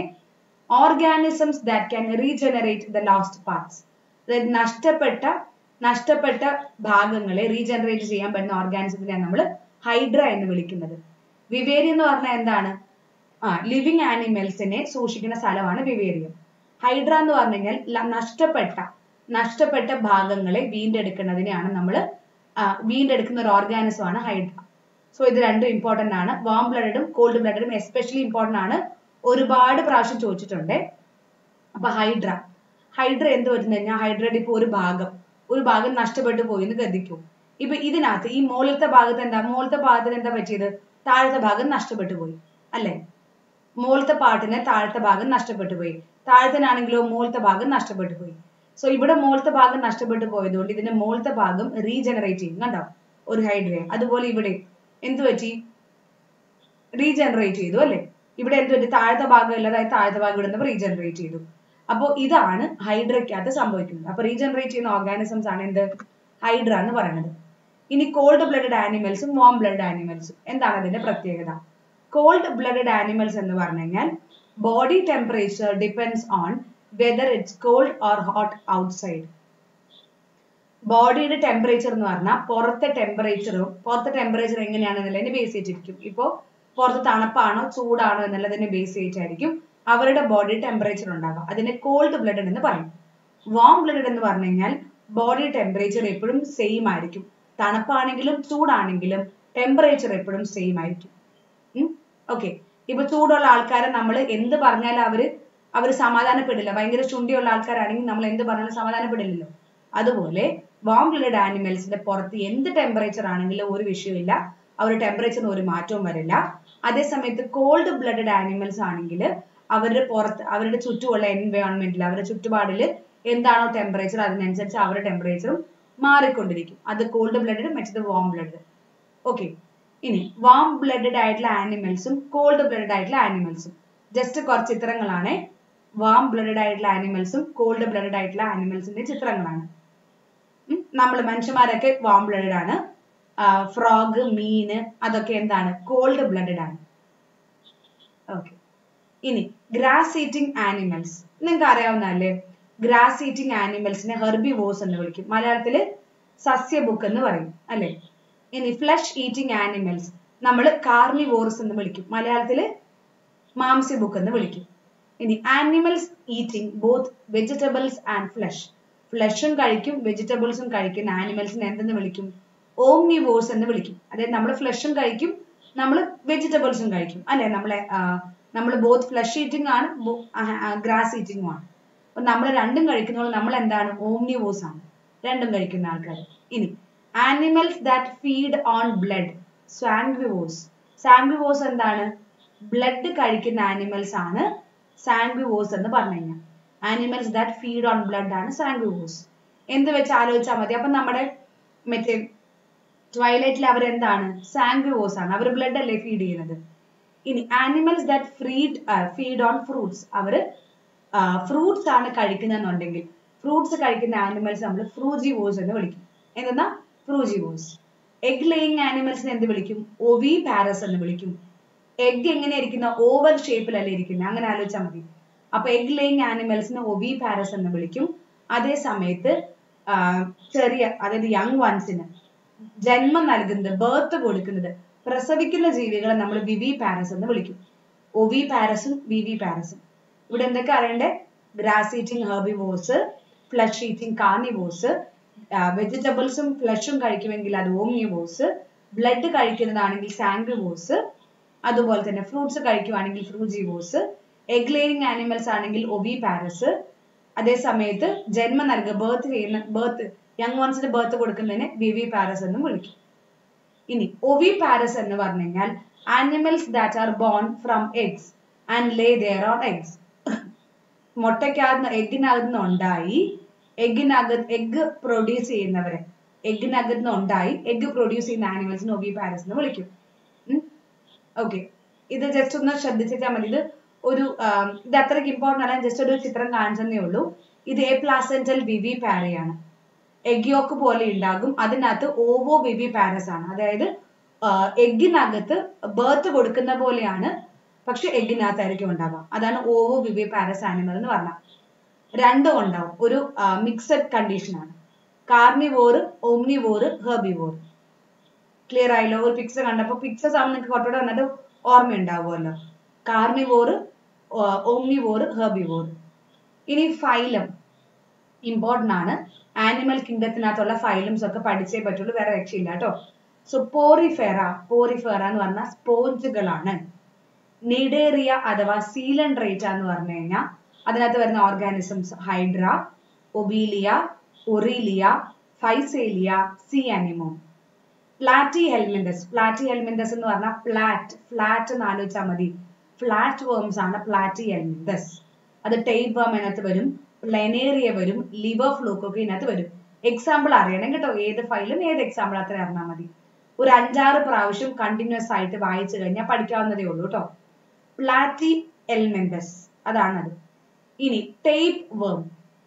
S1: organisms that can regenerate the lost parts അതായത് നഷ്ടപ്പെട്ട നഷ്ടപ്പെട്ട ഭാഗങ്ങളെ റീജനറേറ്റ് ചെയ്യാൻ പറ്റുന്ന ഓർഗാനിസത്തിനെയാണ് നമ്മൾ ഹൈഡ്ര എന്ന് വിളിക്കുന്നത് വിവേരിയം എന്ന് പറഞ്ഞാൽ എന്താണ് ആ ലിവിങ് ആനിമൽസിനെ സൂക്ഷിക്കുന്ന സ്ഥലമാണ് വിവേരിയം ഹൈഡ്ര എന്ന് പറഞ്ഞു കഴിഞ്ഞാൽ നഷ്ടപ്പെട്ട നഷ്ടപ്പെട്ട ഭാഗങ്ങളെ വീണ്ടെടുക്കുന്നതിനെയാണ് നമ്മൾ വീണ്ടെടുക്കുന്ന ഒരു ഓർഗാനിസം ആണ് ഹൈഡ്ര സോ ഇത് രണ്ടും ഇമ്പോർട്ടന്റ് ആണ് വാം ബ്ലഡും കോൾഡ് ബ്ലഡും എസ്പെഷ്യലി ഇമ്പോർട്ടന്റ് ആണ് ഒരുപാട് പ്രാവശ്യം ചോദിച്ചിട്ടുണ്ട് അപ്പൊ ഹൈഡ്ര ഹൈഡ്ര എന്ത് പറ്റുന്ന കഴിഞ്ഞാൽ ഹൈഡ്രയുടെ ഇപ്പൊ ഒരു ഭാഗം ഒരു ഭാഗം നഷ്ടപ്പെട്ടു പോയി എന്ന് കരുതിക്കൂ ഇപ്പൊ ഇതിനകത്ത് ഈ മുകളിലത്തെ ഭാഗത്ത് എന്താ മുകളിലത്തെ ഭാഗത്തിന് എന്താ പറ്റിയത് താഴത്തെ ഭാഗം നഷ്ടപ്പെട്ടു പോയി അല്ലേ മുകളിലത്തെ പാട്ടിന് താഴത്തെ ഭാഗം നഷ്ടപ്പെട്ടു പോയി താഴത്തിനാണെങ്കിലോ മുകളിലത്തെ ഭാഗം നഷ്ടപ്പെട്ടു പോയി സോ ഇവിടെ മുകളിലത്തെ ഭാഗം നഷ്ടപ്പെട്ടു പോയതുകൊണ്ട് ഇതിന്റെ മുകളിലത്തെ ഭാഗം റീജനറേറ്റ് ചെയ്യും കണ്ടോ ഒരു ഹൈഡ്രയ അതുപോലെ ഇവിടെ എന്ത് പറ്റി റീജനറേറ്റ് ചെയ്തു അല്ലെ ഇവിടെ എന്ത് പറ്റി താഴത്തെ ഭാഗം ഇല്ലാതായി താഴത്തെ ഭാഗം ഇവിടെ നിന്ന് റീജനറേറ്റ് ചെയ്തു അപ്പോൾ ഇതാണ് ഹൈഡ്രയ്ക്കകത്ത് സംഭവിക്കുന്നത് അപ്പൊ റീജനറേറ്റ് ചെയ്യുന്ന ഓർഗാനിസംസ് ആണ് എന്ത് ഹൈഡ്ര എന്ന് പറയുന്നത് ഇനി കോൾഡ് ബ്ലഡഡ് ആനിമൽസും വാം ബ്ലഡ് ആനിമൽസും എന്താണ് അതിന്റെ പ്രത്യേകത കോൾഡ് ബ്ലഡഡ് ആനിമൽസ് എന്ന് പറഞ്ഞു കഴിഞ്ഞാൽ body temperature depends on whether it's cold or hot outside ബോഡിയുടെ ടെമ്പറേച്ചർ എന്ന് പറഞ്ഞാൽ പുറത്തെ ടെമ്പറേച്ചറും പുറത്തെ ടെമ്പറേച്ചർ എങ്ങനെയാണെന്നുള്ളതിനെ ബേസ് ചെയ്തിരിക്കും ഇപ്പോൾ പുറത്ത് തണുപ്പാണോ ചൂടാണോ എന്നുള്ളതിനെ ബേസ് ചെയ്തിട്ടായിരിക്കും അവരുടെ ബോഡി ടെമ്പറേച്ചർ ഉണ്ടാകുക അതിനെ കോൾഡ് ബ്ലഡഡ് എന്ന് പറയും വാം ബ്ലഡഡ് എന്ന് പറഞ്ഞു കഴിഞ്ഞാൽ ബോഡി ടെമ്പറേച്ചർ എപ്പോഴും സെയിം ആയിരിക്കും തണുപ്പാണെങ്കിലും ചൂടാണെങ്കിലും ടെമ്പറേച്ചർ എപ്പോഴും സെയിം ആയിരിക്കും ഓക്കെ ഇപ്പൊ ചൂടുള്ള ആൾക്കാരെ നമ്മൾ എന്ത് പറഞ്ഞാലും അവര് അവര് സമാധാനപ്പെടില്ല ഭയങ്കര ചുണ്ടിയുള്ള ആൾക്കാരാണെങ്കിൽ നമ്മൾ എന്ത് പറഞ്ഞാലും സമാധാനപ്പെടില്ലല്ലോ അതുപോലെ വാം ബ്ലഡ് ആനിമൽസിന്റെ പുറത്ത് എന്ത് ടെമ്പറേച്ചർ ആണെങ്കിലും ഒരു വിഷയമില്ല അവരുടെ ടെമ്പറേച്ചറിന് ഒരു മാറ്റവും വരില്ല അതേ സമയത്ത് കോൾഡ് ബ്ലഡഡ് ആനിമൽസ് ആണെങ്കിൽ അവരുടെ പുറത്ത് അവരുടെ ചുറ്റുമുള്ള എൻവയോൺമെന്റിൽ അവരുടെ ചുറ്റുപാടിൽ എന്താണോ ടെമ്പറേച്ചർ അതിനനുസരിച്ച് അവരുടെ ടെമ്പറേച്ചറും മാറിക്കൊണ്ടിരിക്കും അത് കോൾഡ് ബ്ലഡഡ് മറ്റത് വാം ബ്ലഡ് ഓക്കെ ഇനി വാം ബ്ലഡഡ് ആയിട്ടുള്ള ആനിമൽസും കോൾഡ് ബ്ലഡഡ് ആയിട്ടുള്ള ആനിമൽസും ജസ്റ്റ് കുറച്ച് ചിത്രങ്ങളാണ് വാം ബ്ലഡഡ് ആയിട്ടുള്ള ആനിമൽസും കോൾഡ് ബ്ലഡഡ് ആയിട്ടുള്ള ആനിമൽസിന്റെ ചിത്രങ്ങളാണ് നമ്മൾ മനുഷ്യന്മാരൊക്കെ വാം ബ്ലഡഡ് ആണ് ഫ്രോഗ് മീന് അതൊക്കെ എന്താണ് കോൾഡ് ബ്ലഡഡ് ആണ് ഓക്കെ ഇനി ഗ്രാസ് ഈറ്റിംഗ് ആനിമൽസ് നിങ്ങൾക്ക് അറിയാവുന്നതല്ലേ ഗ്രാസ് ഈറ്റിംഗ് ആനിമൽസിനെ ഹെർബിവോസ് എന്ന് വിളിക്കും മലയാളത്തില് സസ്യബുക്ക് എന്ന് പറയും അല്ലെ ഇനി ഫ്ലഷ് ഈറ്റിംഗ് ആനിമൽസ് നമ്മൾ കാർണിവോർസ് എന്ന് വിളിക്കും മലയാളത്തില് മാംസ്യബുക്ക് എന്ന് വിളിക്കും ഇനി animals eating both vegetables and flesh ഫ്ലഷും കഴിക്കും വെജിറ്റബിൾസും കഴിക്കുന്ന ആനിമൽസിനെ എന്തെന്ന് വിളിക്കും ഓംനിവോഴ്സ് എന്ന് വിളിക്കും അതായത് നമ്മൾ ഫ്ലഷും കഴിക്കും നമ്മൾ വെജിറ്റബിൾസും കഴിക്കും അല്ലെ നമ്മളെ നമ്മൾ ബോത്ത് ഫ്ലഷ് ഈറ്റിംഗ് ആണ് ഗ്രാസ് ഈറ്റിംഗും ആണ് അപ്പൊ നമ്മൾ രണ്ടും കഴിക്കുന്നതുകൊണ്ട് നമ്മൾ എന്താണ് ഓംനിവോസ് ആണ് രണ്ടും കഴിക്കുന്ന ആൾക്കാർ ഇനി animals that feed on blood sanguivores sanguivores എന്താണ് ബ്ലഡ് കഴിക്കുന്ന ആനിമൽസ് ആണ് സാങ്വിവോസ് എന്ന് പറഞ്ഞു കഴിഞ്ഞാൽ animals that feed on blood ആണ് സാങ്വിവോസ് എന്ത് വെച്ച് ആലോചിച്ചാൽ മതി അപ്പൊ നമ്മുടെ മറ്റേ ട്വൈലൈറ്റിൽ അവർ എന്താണ് സാങ്വിവോസ് ആണ് അവർ ബ്ലഡ് അല്ലേ ഫീഡ് ചെയ്യുന്നത് ഇനി animals that feed feed on fruits അവര് ഫ്രൂട്ട്സ് ആണ് കഴിക്കുന്നതെന്നുണ്ടെങ്കിൽ ഫ്രൂട്ട്സ് കഴിക്കുന്ന ആനിമൽസ് നമ്മൾ ഫ്രൂജിവോസ് എന്ന് വിളിക്കും എന്തെന്നാ ഫ്രൂജിവോസ് എഗ് ലേയിങ് ആനിമൽസിനെ എന്ത് വിളിക്കും ഒവി പാരസ് എന്ന് വിളിക്കും എഗ് എങ്ങനെ ഇരിക്കുന്ന ഓവൽ ഷേപ്പിലല്ലേ ഇരിക്കുന്നത് അങ്ങനെ ആലോചിച്ചാൽ മതി അപ്പൊ എഗ് ലേയിങ് ആനിമൽസിനെ ഒവി പാരസ് എന്ന് വിളിക്കും അതേ സമയത്ത് ചെറിയ അതായത് യങ് വൺസിന് ജന്മം നൽകുന്നത് ബർത്ത് കൊടുക്കുന്നത് പ്രസവിക്കുന്ന ജീവികളെ നമ്മൾ വിവി പാരസ് എന്ന് വിളിക്കും ഒവി പാരസും വിവി പാരസും ഇവിടെ എന്തൊക്കെ അറിയണ്ടേ grass eating herbivores flesh eating carnivores വെജിറ്റബിൾസും ഫ്ലഷും കഴിക്കുമെങ്കിൽ അത് ഓംനിവോസ് ബ്ലഡ് കഴിക്കുന്നതാണെങ്കിൽ സാങ്ക്രിവോസ് അതുപോലെ തന്നെ ഫ്രൂട്ട്സ് കഴിക്കുവാണെങ്കിൽ ഫ്രൂജിവോസ് എഗ് ലേയിങ് ആനിമൽസ് ആണെങ്കിൽ ഒബി പാരസ് അതേ സമയത്ത് ജന്മം നൽകുക ബേർത്ത് ചെയ്യുന്ന ബേർത്ത് യങ് വൺസിന് ബേർത്ത് കൊടുക്കുന്നതിനെ വിവി പാരസ് എന്നും വിളിക്കും ഇനി ഒവി പാരസ് എന്ന് പറഞ്ഞു കഴിഞ്ഞാൽ animals that are born from eggs and lay their own eggs മുട്ടയ്ക്കകത്ത് എഗ്ഗിനകത്ത് നിന്ന് ഉണ്ടായി എഗ്ഗിനകത്ത് എഗ്ഗ് പ്രൊഡ്യൂസ് ചെയ്യുന്നവരെ എഗ്ഗിനകത്ത് നിന്ന് ഉണ്ടായി എഗ്ഗ് പ്രൊഡ്യൂസ് ചെയ്യുന്ന ആനിമൽസിന് ഒവി പാരസ് എന്ന് വിളിക്കും ഓക്കെ ഇത് ജസ്റ്റ് ഒന്ന് ശ്രദ്ധിച്ചാൽ മതി ഇത് ഒരു ഇത് അത്രയ്ക്ക് ഇമ്പോർട്ടൻ്റ് ആണ് ജസ്റ്റ് ഒരു ചിത്രം കാണിച്ചതേ ഉള്ളൂ ഇത് എ പ്ലാസെന്റൽ വിവി പാരയാണ് എഗ് യോക്ക് പോലെ ഉണ്ടാകും അതിനകത്ത് ഓവോ വിവി പാരസ് ആണ് അതായത് എഗ്ഗിനകത്ത് ബേർത്ത് കൊടുക്കുന്ന പോലെയാണ് പക്ഷെ എഗ്ഗിനകത്തായിരിക്കും ഉണ്ടാവുക അതാണ് ഓവോ വിവി പാരസ് ആനിമൽ എന്ന് പറഞ്ഞാൽ രണ്ടും ഉണ്ടാവും ഒരു മിക്സഡ് കണ്ടീഷൻ ആണ് കാർണിവോറ് ഓംനിവോറ് ഹെർബിവോർ ക്ലിയർ ആയല്ലോ ഒരു പിക്ചർ കണ്ടപ്പോൾ പിക്ചേഴ്സ് ആവുമ്പോൾ നിങ്ങൾക്ക് കുറച്ചുകൂടെ വന്നിട്ട് ഓർമ്മയുണ്ടാവുമല്ലോ കാർണിവോറ് ഓംനിവോറ് ഹെർബിവോർ ഇനി ഫൈലം ഇമ്പോർട്ടൻ്റ് ആണ് ആനിമൽ കിങ്ഡത്തിനകത്തുള്ള ഫൈലംസ് ഒക്കെ പഠിച്ചേ പറ്റുള്ളൂ വേറെ രക്ഷയില്ല കേട്ടോ സോ പോറിഫെറ പോറിഫെറ എന്ന് പറഞ്ഞാൽ സ്പോഞ്ചുകളാണ് നിഡേറിയ അഥവാ സീലൻഡ്രേറ്റ എന്ന് പറഞ്ഞു കഴിഞ്ഞാൽ അതിനകത്ത് വരുന്ന organisms Hydra Obelia Aurelia Physalia sea anemone Platyhelminthes Platyhelminthes എന്ന് പറഞ്ഞാൽ ഫ്ലാറ്റ് ഫ്ലാറ്റ് എന്ന് ആലോചിച്ചാൽ മതി ഫ്ലാറ്റ് വേംസ് ആണ് പ്ലാറ്റി ഹെൽമിന്തസ് അത് ടൈപ്പ് വേം അതിനകത്ത് വരും പ്ലെനേറിയ വരും ലിവർ ഫ്ലൂക്ക് ഒക്കെ ഇതിനകത്ത് വരും എക്സാമ്പിൾ അറിയണം കേട്ടോ ഏത് ഫയലും ഏത് എക്സാമ്പിൾ അത്ര അറിഞ്ഞാൽ മതി ഒരു അഞ്ചാറ് പ്രാവശ്യം കണ്ടിന്യൂസ് ആയിട്ട് വായിച്ചു കഴിഞ്ഞാൽ പഠിക്കാവുന്നതേ ഉള്ളൂ കേട്ടോ പ്ലാറ്റി എൽമെന്തസ് അതാണത് ഇനി tapeworm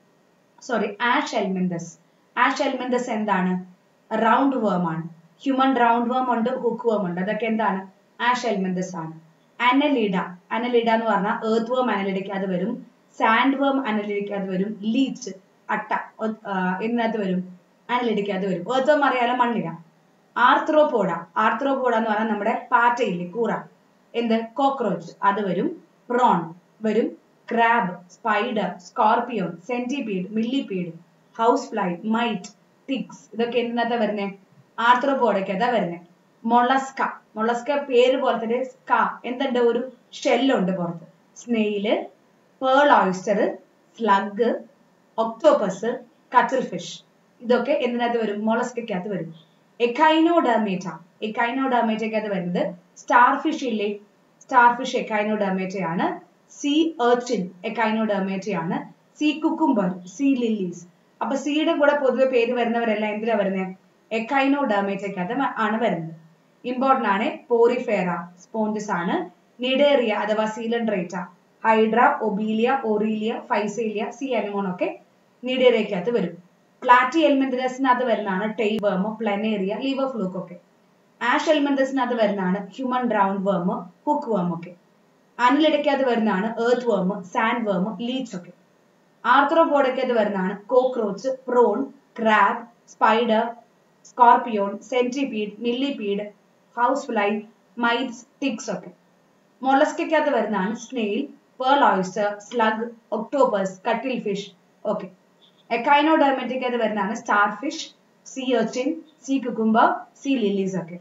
S1: sorry Aschelminthes Aschelminthes എന്താണ് റൗണ്ട് വേം ആണ് ഹ്യൂമൻ റൗണ്ട് വേം ഉണ്ട് ഹുക്ക് വേം ഉണ്ട് അതൊക്കെ എന്താണ് ആഷ് എൽമെന്തസ് ആണ് അനലിഡ അനലിഡ എന്ന് പറഞ്ഞാൽ ഏർത്ത് വേം അനലിഡയ്ക്ക് അത് വരും സാൻഡ് വേം അനലിഡയ്ക്ക് അത് വരും ലീച്ച് അട്ട എന്നകത്ത് വരും അനലിഡയ്ക്ക് അത് വരും ഏർത്ത് വേം അറിയാലോ മണ്ണിര ആർത്രോപോഡ ആർത്രോപോഡ എന്ന് പറഞ്ഞാൽ നമ്മുടെ പാറ്റയില്ലേ കൂറ എന്ത് കോക്രോച്ച് അത് വരും പ്രോൺ വരും crab spider scorpion centipede millipede housefly mite ticks ഇതൊക്കെ എന്തിനകത്താ വരുന്നേ ആർത്രോപോഡയ്ക്കതാ വരുന്നേ മൊളസ്ക മൊളസ്ക പേര് പോലെ തന്നെ സ്ക എന്തുണ്ട് ഒരു ഷെല്ലുണ്ട് പുറത്ത് snail pearl oyster slug octopus cuttlefish ഇതൊക്കെ എന്തിനകത്ത് വരും മൊളസ്കയ്ക്കകത്ത് വരും എക്കൈനോഡർമേറ്റ എക്കൈനോഡർമേറ്റയ്ക്കകത്ത് വരുന്നത് സ്റ്റാർ ഫിഷ് ഇല്ലേ സ്റ്റാർ ഫിഷ് എക്കൈനോഡർമേറ്റയാണ് സീ ഏർച്ചിൻ എക്കൈനോഡർമേറ്റയാണ് സീ കുക്കുംബർ സീ ലില്ലീസ് അപ്പൊ സീയുടെ കൂടെ പൊതുവെ പേര് വരുന്നവരെല്ലാം എന്തിനാ വരുന്നത് എക്കൈനോഡർമേറ്റയ്ക്കകത്ത് ആണ് വരുന്നത് ഇമ്പോർട്ടന്റ് ആണ് പോറിഫേറ സ്പോഞ്ചസ് ആണ് നിഡേറിയ അഥവാ Coelenterata Hydra Obelia Aurelia Physalia sea anemone ഒക്കെ നിഡേറിയക്കകത്ത് വരും പ്ലാറ്റി എൽമെന്തസിനകത്ത് വരുന്നതാണ് ടൈവേമ് പ്ലനേറിയ ലിവർ ഫ്ലൂക്ക് ഒക്കെ ആഷ് എൽമെന്തസിനകത്ത് വരുന്നതാണ് ഹ്യൂമൻ റൗണ്ട് വേം ഹുക്ക് വേം ഒക്കെ അനിലിടയ്ക്കകത്ത് വരുന്നതാണ് ഏർത്ത് വേം സാൻഡ് വേം ലീച്ച് ഒക്കെ ആർത്രോപോഡയ്ക്കകത്ത് വരുന്നതാണ് cockroach prawn crab spider scorpion centipede millipede housefly mites ticks ഒക്കെ മൊളസ്കയ്ക്കകത്ത് വരുന്നതാണ് snail pearl oyster slug octopus cuttlefish okay എക്കൈനോഡർമെറ്റിക്കകത്ത് വരുന്നതാണ് starfish sea urchin sea cucumber sea lilies ഒക്കെ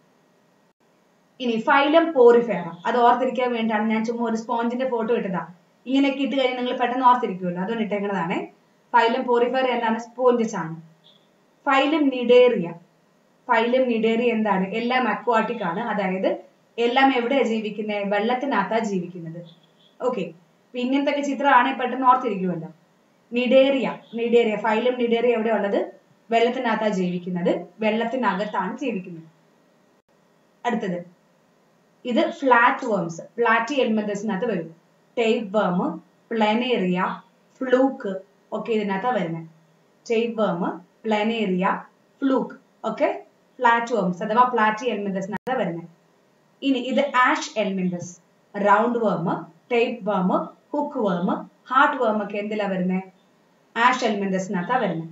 S1: ഇനി ഫൈലം പോറിഫേറ അത് ഓർത്തിരിക്കാൻ വേണ്ടിയാണ് ഞാൻ ചുമ്മാ ഒരു സ്പോഞ്ചിന്റെ ഫോട്ടോ ഇട്ടതാ ഇങ്ങനെയൊക്കെ ഇട്ട് കഴിഞ്ഞാൽ നിങ്ങൾ പെട്ടെന്ന് ഓർത്തിരിക്കുമല്ലോ അതുകൊണ്ട് ഇട്ടേക്കുന്നതാണ് ഫൈലം പോറിഫേറ എന്താണ് സ്പോഞ്ചസ് ആണ് ഫൈലം നിഡേറിയ ഫൈലം നിഡേറിയ എന്താണ് എല്ലാം അക്വാട്ടിക് ആണ് അതായത് എല്ലാം എവിടെയാണ് ജീവിക്കുന്നത് വെള്ളത്തിനകത്താ ജീവിക്കുന്നത് ഓക്കെ അപ്പൊ ഇങ്ങനത്തെ ഒക്കെ ചിത്രമാണെങ്കിൽ പെട്ടെന്ന് ഓർത്തിരിക്കുമല്ലോ നിഡേറിയ നിഡേറിയ ഫൈലം നിഡേറിയ എവിടെ ഉള്ളത് വെള്ളത്തിനകത്താ ജീവിക്കുന്നത് വെള്ളത്തിനകത്താണ് ജീവിക്കുന്നത് അടുത്തത് ഇത് ഫ്ലാറ്റ് വേംസ് ഫ്ലാറ്റി എൽമെന്തസിനകത്ത് വരും ടേപ്പ് വേം പ്ലനേറിയ ഫ്ലൂക്ക് ഒക്കെ ഇതിനകത്താ വരുന്നത് ടേപ്പ് വേം പ്ലനേറിയ ഫ്ലൂക്ക് ഒക്കെ ഫ്ലാറ്റ് വേംസ് അഥവാ പ്ലാറ്റി എൽമെന്തസിനകത്താ വരുന്നത് ഇനി ഇത് Aschelminthes roundworm tapeworm hookworm heartworm ഒക്കെ എന്തിലാ വരുന്നത് ആഷ് എൽമെന്തസിനകത്താ വരുന്നത്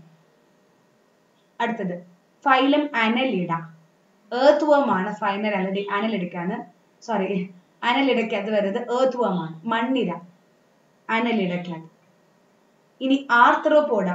S1: അടുത്തത് ഫൈലം അനലിഡ ഏർത്ത് വേം ആണ് ഫൈനൽ അനലി അനലിഡക്കാണ് സോറി അനലിഡക്കകത്ത് വരുന്നത് ഏർത്ത് വേം ആണ് മണ്ണിര അനലിഡക്കകത്ത് ഇനി ആർത്രോപോഡ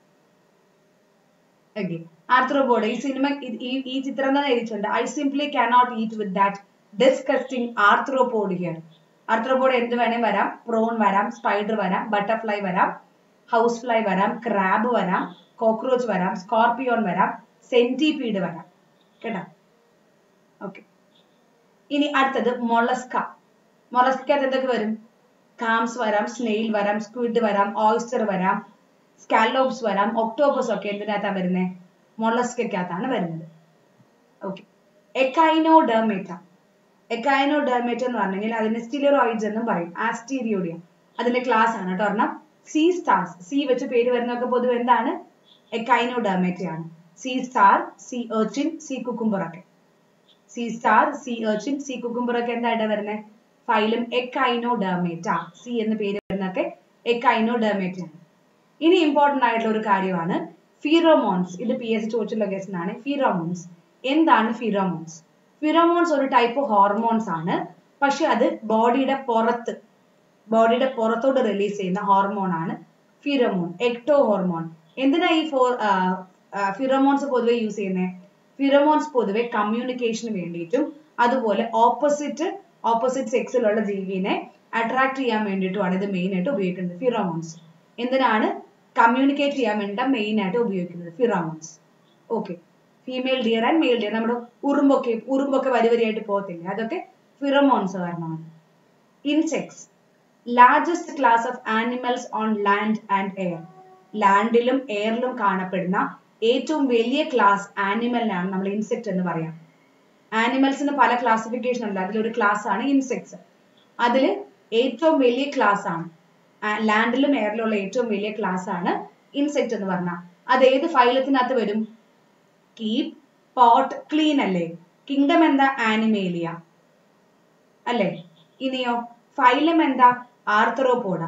S1: ഓക്കെ ആർത്രോപോഡ ഈ സിനിമ ഈ ഈ ചിത്രം തന്നെ എഴുതിയിട്ടുണ്ട് I simply cannot eat with that disgusting arthropod here arthropod എന്ത് വേണേ വരാം പ്രോൺ വരാം സ്പൈഡർ വരാം ബട്ടർഫ്ലൈ വരാം ഹൗസ് ഫ്ലൈ വരാം ക്രാബ് വരാം കോക്രോച്ച് വരാം സ്കോർപിയോൺ വരാം സെന്റിപീഡ് വരാം കേട്ടോ ഓക്കെ ഇനി അടുത്തത് മൊളസ്ക മൊളസ്കത്ത് എന്തൊക്കെ വരും കാംസ് വരാം സ്നെയിൽ വരാം സ്ക്വിഡ് വരാം ഓയിസ്റ്റർ വരാം സ്കാലോപ്സ് വരാം ഒക്ടോപ്പസ് ഒക്കെ എന്തിനകത്താണ് വരുന്നത് മൊളസ്കക്കകത്താണ് വരുന്നത് ഓക്കെ എക്കൈനോഡെർമേറ്റ എക്കൈനോഡെർമേറ്റ എന്ന് പറഞ്ഞെങ്കിൽ അതിന് സ്റ്റിലറോയിഡ്സ് എന്നും പറയും ആസ്റ്റീരിയോഡിയ അതിന്റെ ക്ലാസ് ആണ് കേട്ടോ ഒരെണ്ണം സി സ്റ്റാർസ് സി വെച്ച് പേര് വരുന്നതൊക്കെ പൊതുവെ എന്താണ് എക്കൈനോഡെർമേറ്റ ആണ് sea star sea urchin sea cucumber ഒക്കെ sea star sea urchin sea cucumber ഒക്കെ എന്തായിട്ട് വരുന്നത് ഫൈലം എക്കൈനോഡെർമേറ്റ സി എന്ന പേര് വരുന്നതൊക്കെ എക്കൈനോഡെർമേറ്റ ആണ് ഇനി ഇമ്പോർട്ടന്റ് ആയിട്ടുള്ള ഒരു കാര്യമാണ് ഫിറോമോൺസ് ഇത് പി എസ് ചോദിച്ച ലൊക്കേഷൻ ആണ് ഫിറോമോൺസ് എന്താണ് ഫിറോമോൺസ് ഫിറോമോൺസ് ഒരു ടൈപ്പ് ഹോർമോൺസ് ആണ് പക്ഷെ അത് ബോഡിയുടെ പുറത്ത് ബോഡിയുടെ പുറത്തോട്ട് റിലീസ് ചെയ്യുന്ന ഹോർമോൺ ആണ് ഫിറോമോൺ എക്ടോ ഹോർമോൺ എന്തിനാ ഈ ഫോർ ഫിറോമോൺസ് പൊതുവെ യൂസ് ചെയ്യുന്നത് ഫിറമോൺസ് പൊതുവെ കമ്മ്യൂണിക്കേഷന് വേണ്ടിയിട്ടും അതുപോലെ ഓപ്പോസിറ്റ് ഓപ്പോസിറ്റ് സെക്സിലുള്ള ജീവിനെ അട്രാക്ട് ചെയ്യാൻ വേണ്ടിയിട്ടുമാണ് ഇത് മെയിൻ ആയിട്ട് ഉപയോഗിക്കുന്നത് ഫിറോമോൺസ് എന്തിനാണ് കമ്മ്യൂണിക്കേറ്റ് ചെയ്യാൻ വേണ്ടി മെയിൻ ആയിട്ട് ഉപയോഗിക്കുന്നത് pheromones okay female deer and male deer നമ്മുടെ ഉറുമ്പൊക്കെ ഉറുമ്പൊക്കെ വരി വരിയായിട്ട് പോകത്തില്ലേ അതൊക്കെ ഫിറമോൺസ് കാരണമാണ് insects largest class of animals on land and air ലാൻഡിലും എയറിലും കാണപ്പെടുന്ന ഏറ്റവും വലിയ ക്ലാസ് ആനിമലിനാണ് നമ്മൾ ഇൻസെക്ട് എന്ന് പറയാം ആനിമൽസിന് പല ക്ലാസിഫിക്കേഷൻ ഉണ്ട് അതിലൊരു ക്ലാസ് ആണ് ഇൻസെക്ട്സ് അതിൽ ഏറ്റവും വലിയ ക്ലാസ് ആണ് ലാൻഡിലും എയറിലുള്ള ഏറ്റവും വലിയ ക്ലാസ് ആണ് ഇൻസെക്ട് എന്ന് പറഞ്ഞാൽ അത് ഏത് ഫൈലത്തിനകത്ത് വരും കീപ് പോട്ട് ക്ലീൻ അല്ലേ കിങ്ഡം എന്താ ആനിമേലിയ അല്ലേ ഇനിയോ ഫൈലം എന്താ ആർത്തറോപോഡ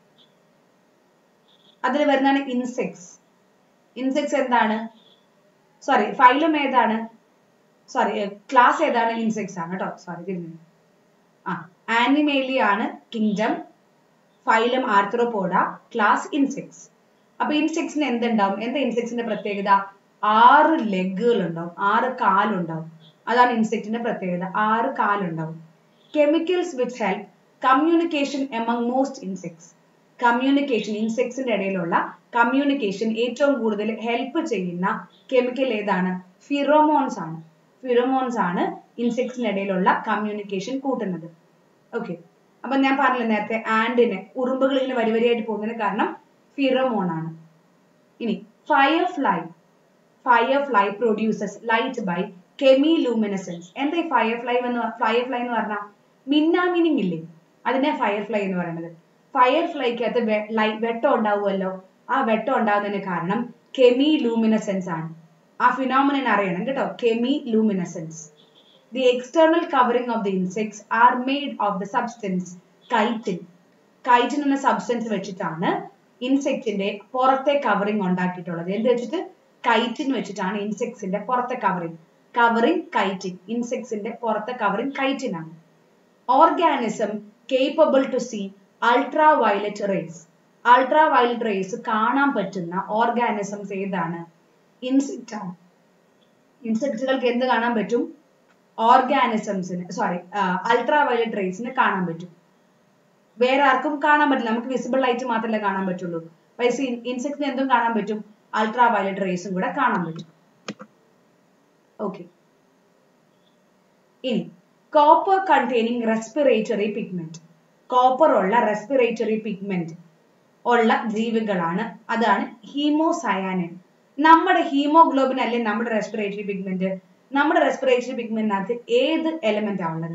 S1: അതിൽ വരുന്നതാണ് ഇൻസെക്ട്സ് ഇൻസെക്ട്സ് എന്താണ് സോറി ഫൈലം ഏതാണ് സോറി ക്ലാസ് ഏതാണ് ഇൻസെക്ട്സ് ആണ് കേട്ടോ സോറി തിരിഞ്ഞു ആ ആനിമേലിയ ആണ് kingdom phylum arthropoda class insects അപ്പൊ ഇൻസെക്ട്സിന് എന്തുണ്ടാവും എന്താ ഇൻസെക്ട്സിന്റെ പ്രത്യേകത ആറ് ലെഗുകൾ ഉണ്ടാവും ആറ് കാലുണ്ടാവും അതാണ് ഇൻസെക്റ്റിന്റെ പ്രത്യേകത ആറ് കാലുണ്ടാവും chemicals which help communication among most insects communication ഇൻസെക്ട്സിന്റെ ഇടയിലുള്ള കമ്മ്യൂണിക്കേഷൻ ഏറ്റവും കൂടുതൽ ഹെൽപ്പ് ചെയ്യുന്ന കെമിക്കൽ ഏതാണ് ഫിറോമോൺസ് ആണ് ഫിറോമോൺസ് ആണ് ഇൻസെക്ട്സിന്റെ ഇടയിലുള്ള കമ്മ്യൂണിക്കേഷൻ കൂട്ടുന്നത് ഓക്കെ അപ്പൊ ഞാൻ പറഞ്ഞില്ല നേരത്തെ ആൻഡിന് ഉറുമ്പുകൾ ഇങ്ങനെ വരി വരിയായിട്ട് പോകുന്നതിന് കാരണം ഫിറോമോൺ ആണ് ഇനി firefly firefly produces light by chemiluminescence എന്താ ഈ ഫയർ ഫ്ലൈ എന്ന് ഫയർ ഫ്ലൈ എന്ന് പറഞ്ഞാൽ മിന്നാമിനിങ് ഇല്ലേ അതിനെ ഫയർ ഫ്ലൈ എന്ന് പറയുന്നത് ഫയർ ഫ്ലൈക്കകത്ത് വെട്ടം ഉണ്ടാവുമല്ലോ ആ വെട്ടം ഉണ്ടാവുന്നതിന് കാരണം കെമി ലൂമിനസെൻസ് ആണ് ആ ഫിനോമിനൻ അറിയണം കേട്ടോ chemiluminescence the external covering of the insects are made of the substance chitin chitin എന്ന സബ്സ്റ്റൻസ് വെച്ചിട്ടാണ് ഇൻസെക്റ്റിന്റെ പുറത്തെ കവറിംഗ് ഉണ്ടാക്കിയിട്ടുള്ളത് എന്ത് വെച്ചിട്ട് കൈറ്റിൻ വെച്ചിട്ടാണ് ഇൻസെക്ട്സിന്റെ പുറത്തെ കവറിംഗ് കവറിംഗ് കൈറ്റിൻ ഇൻസെക്ട്സിന്റെ പുറത്തെ കവറിംഗ് കൈറ്റിൻ ആണ് organism capable to see ultraviolet rays ultraviolet rays കാണാൻ പറ്റുന്ന ഓർഗാനിസംസ് ഏതാണ് ഇൻസെക്റ്റ് ആണ് ഇൻസെക്റ്റുകൾക്ക് എന്ത് കാണാൻ പറ്റും ഓർഗാനിസംസിന് സോറി അൾട്രാ വയലറ്റ് റേസിന് കാണാൻ പറ്റും വേറെ ആർക്കും കാണാൻ പറ്റില്ല നമുക്ക് വിസിബിൾ ലൈറ്റ് മാത്രമല്ലേ കാണാൻ പറ്റുള്ളൂ പക്ഷേ ഇൻസെക്റ്റിന് എന്തും കാണാൻ പറ്റും അൾട്രാ വയലറ്റ് റേസും കൂടെ കാണാൻ പറ്റും ഓക്കെ ഇനി copper containing respiratory pigment copper ഉള്ള റെസ്പിറേറ്ററി പിഗ്മെന്റ് ഉള്ള ജീവികളാണ് അതാണ് ഹീമോസയാനിൻ നമ്മുടെ ഹീമോഗ്ലോബിൻ അല്ലേ നമ്മുടെ റെസ്പിറേറ്ററി പിഗ്മെന്റ് നമ്മുടെ റെസ്പിറേറ്ററി പിഗ്മെന്റിനകത്ത് ഏത് എലമെന്റ് ആണുള്ളത്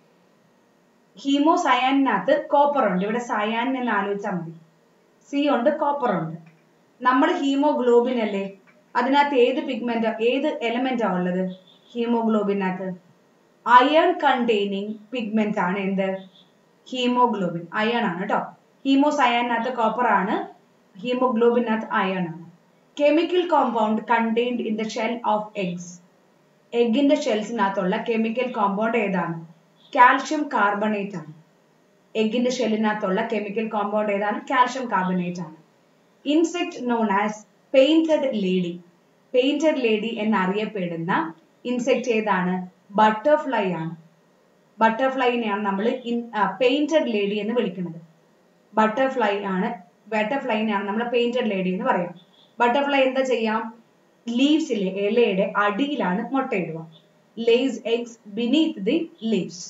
S1: ഹീമോസയാനിനകത്ത് കോപ്പർ ഉണ്ട് ഇവിടെ സയാനിൻ എന്ന് ആലോചിച്ചാൽ മതി സി ഉണ്ട് കോപ്പർ ഉണ്ട് നമ്മുടെ ഹീമോഗ്ലോബിൻ അല്ലേ അതിനകത്ത് ഏത് പിഗ്മെന്റ് ഏത് എലമെന്റ് ആ ഉള്ളത് ഹീമോഗ്ലോബിനകത്ത് അയൺ കണ്ടെയ്നിങ് പിഗ്മെന്റ് ആണ് എന്ത് ഹീമോഗ്ലോബിൻ അയൺ ആണ് കേട്ടോ ഹീമോസയാനകത്ത് കോപ്പർ ആണ് ഹീമോഗ്ലോബിനകത്ത് അയൺ ആണ് chemical compound contained in the shell of eggs എഗിന്റെ ഷെൽസിനകത്തുള്ള കെമിക്കൽ കോമ്പൗണ്ട് ഏതാണ് കാൽഷ്യം കാർബണേറ്റ് ആണ് എഗിന്റെ ഷെല്ലിനകത്തുള്ള കെമിക്കൽ കോമ്പൗണ്ട് ഏതാണ് കാൽഷ്യം കാർബണേറ്റ് ആണ് insect known as painted lady painted lady എന്നറിയപ്പെടുന്ന ഇൻസെക്ട് ഏതാണ് ബട്ടർഫ്ലൈ ആണ് ബട്ടർഫ്ലൈനെയാണ് നമ്മൾ പെയിന്റഡ് ലേഡി എന്ന് വിളിക്കുന്നത് ബട്ടർഫ്ലൈ ആണ് ബട്ടർഫ്ലൈനെയാണ് നമ്മൾ പെയിന്റഡ് ലേഡി എന്ന് പറയാം ബട്ടർഫ്ലൈ എന്താ ചെയ്യാം ലീവ്സിലെ ഇലയുടെ അടിയിലാണ് മുട്ടയിടുക lays eggs beneath the leaves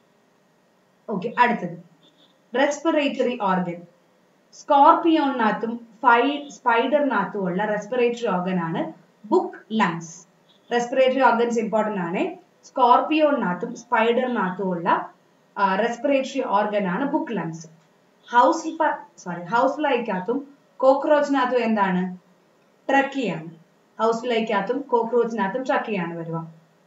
S1: okay അടുത്തത് റെസ്പിറേറ്ററി ഓർഗൻ സ്കോർപിയോണിനകത്തും ഫൈ സ്പൈഡറിനകത്തും ഉള്ള റെസ്പിറേറ്ററി ഓർഗൻ ആണ് book lungs respiratory organs important ആണ് സ്കോർപിയോണിനകത്തും സ്പൈഡറിനകത്തും ഉള്ള റെസ്പിറേറ്ററി ഓർഗൻ ആണ് book lungs house sorry house ഫ്ലൈക്കകത്തും കോക്രോച്ചിനകത്തും എന്താണ് ട്രക്കിയാണ് ഹൗസ് ഫ്ലൈക്കകത്തും കോക്രോച്ചിനകത്തും ട്രക്കിയാണ് വരിക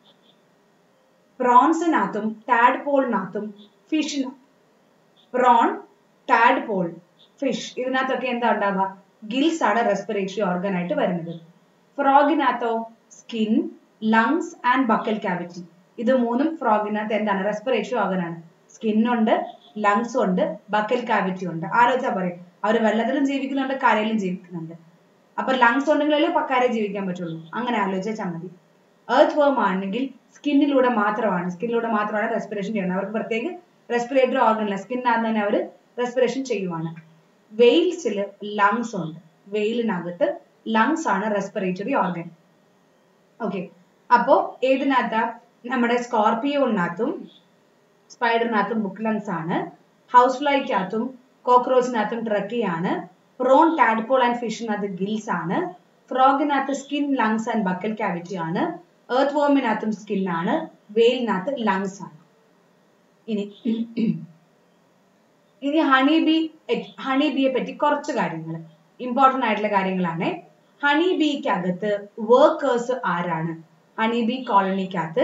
S1: പ്രോൺസിനകത്തും ടാഡ്പോളിനകത്തും ഫിഷിന് പ്രോൺ ടാഡ്പോൾ ഫിഷ് ഇതിനകത്തൊക്കെ എന്താ ഉണ്ടാവുക ഗിൽസ് ആണ് റെസ്പിറേറ്ററി ഓർഗൻ ആയിട്ട് വരുന്നത് ഫ്രോഗിനകത്തോ skin lungs and buccal cavity ഇത് മൂന്നും ഫ്രോഗിനകത്ത് എന്താണ് റെസ്പിറേറ്ററി ഓർഗൻ ആണ് സ്കിന്നുണ്ട് ലങ്സ് ഉണ്ട് ബക്കൽ ക്യാവിറ്റി ഉണ്ട് ആലോചിച്ചാൽ പറയും അവർ വെള്ളത്തിലും ജീവിക്കുന്നുണ്ട് കരയിലും ജീവിക്കുന്നുണ്ട് അപ്പൊ ലങ്സ് ഉണ്ടെങ്കിലല്ലേ കര ജീവിക്കാൻ പറ്റുള്ളൂ അങ്ങനെ ആലോചിച്ചാൽ മതി എർത്ത് വേം ആണെങ്കിൽ സ്കിന്നിലൂടെ മാത്രമാണ് സ്കിന്നിലൂടെ മാത്രമാണ് റെസ്പിറേഷൻ ചെയ്യുന്നത് അവർക്ക് പ്രത്യേക റെസ്പിറേറ്ററി ഓർഗൻ ഇല്ല സ്കിന്നകത്ത് തന്നെ അവർ റെസ്പിറേഷൻ ചെയ്യുവാണ് വെയിൽസിൽ ലങ്സ് ഉണ്ട് വെയിലിനകത്ത് ലങ്സ് ആണ് റെസ്പിറേറ്ററി ഓർഗൻ ഓക്കെ അപ്പോ ഏതിനകത്താ നമ്മുടെ സ്കോർപിയോനകത്തും സ്പൈഡറിനകത്തും ബുക്ക് ലങ്സ് ആണ് ഹൗസ് ഫ്ലൈക്കകത്തും കോക്രോച്ചിനകത്തും ട്രക്കിയാണ് പ്രോൺ ടാഡ്പോൾ ആൻഡ് ഫിഷിനകത്ത് ഗിൽസ് ആണ് ഫ്രോഗിനകത്ത് skin lungs and buccal cavity ആണ് എർത്ത് വോമിനകത്തും സ്കിൻ ആണ് വെയിലിനകത്ത് ലങ്സ് ആണ് ഇനി ഇനി ഹണി ബി ഹണി ബിയെ പറ്റി കുറച്ച് കാര്യങ്ങൾ ഇമ്പോർട്ടന്റ് ആയിട്ടുള്ള കാര്യങ്ങളാണ് ഹണി ബിക്കകത്ത് വർക്കേഴ്സ് ആരാണ് ഹണി ബി കോളനിക്കകത്ത്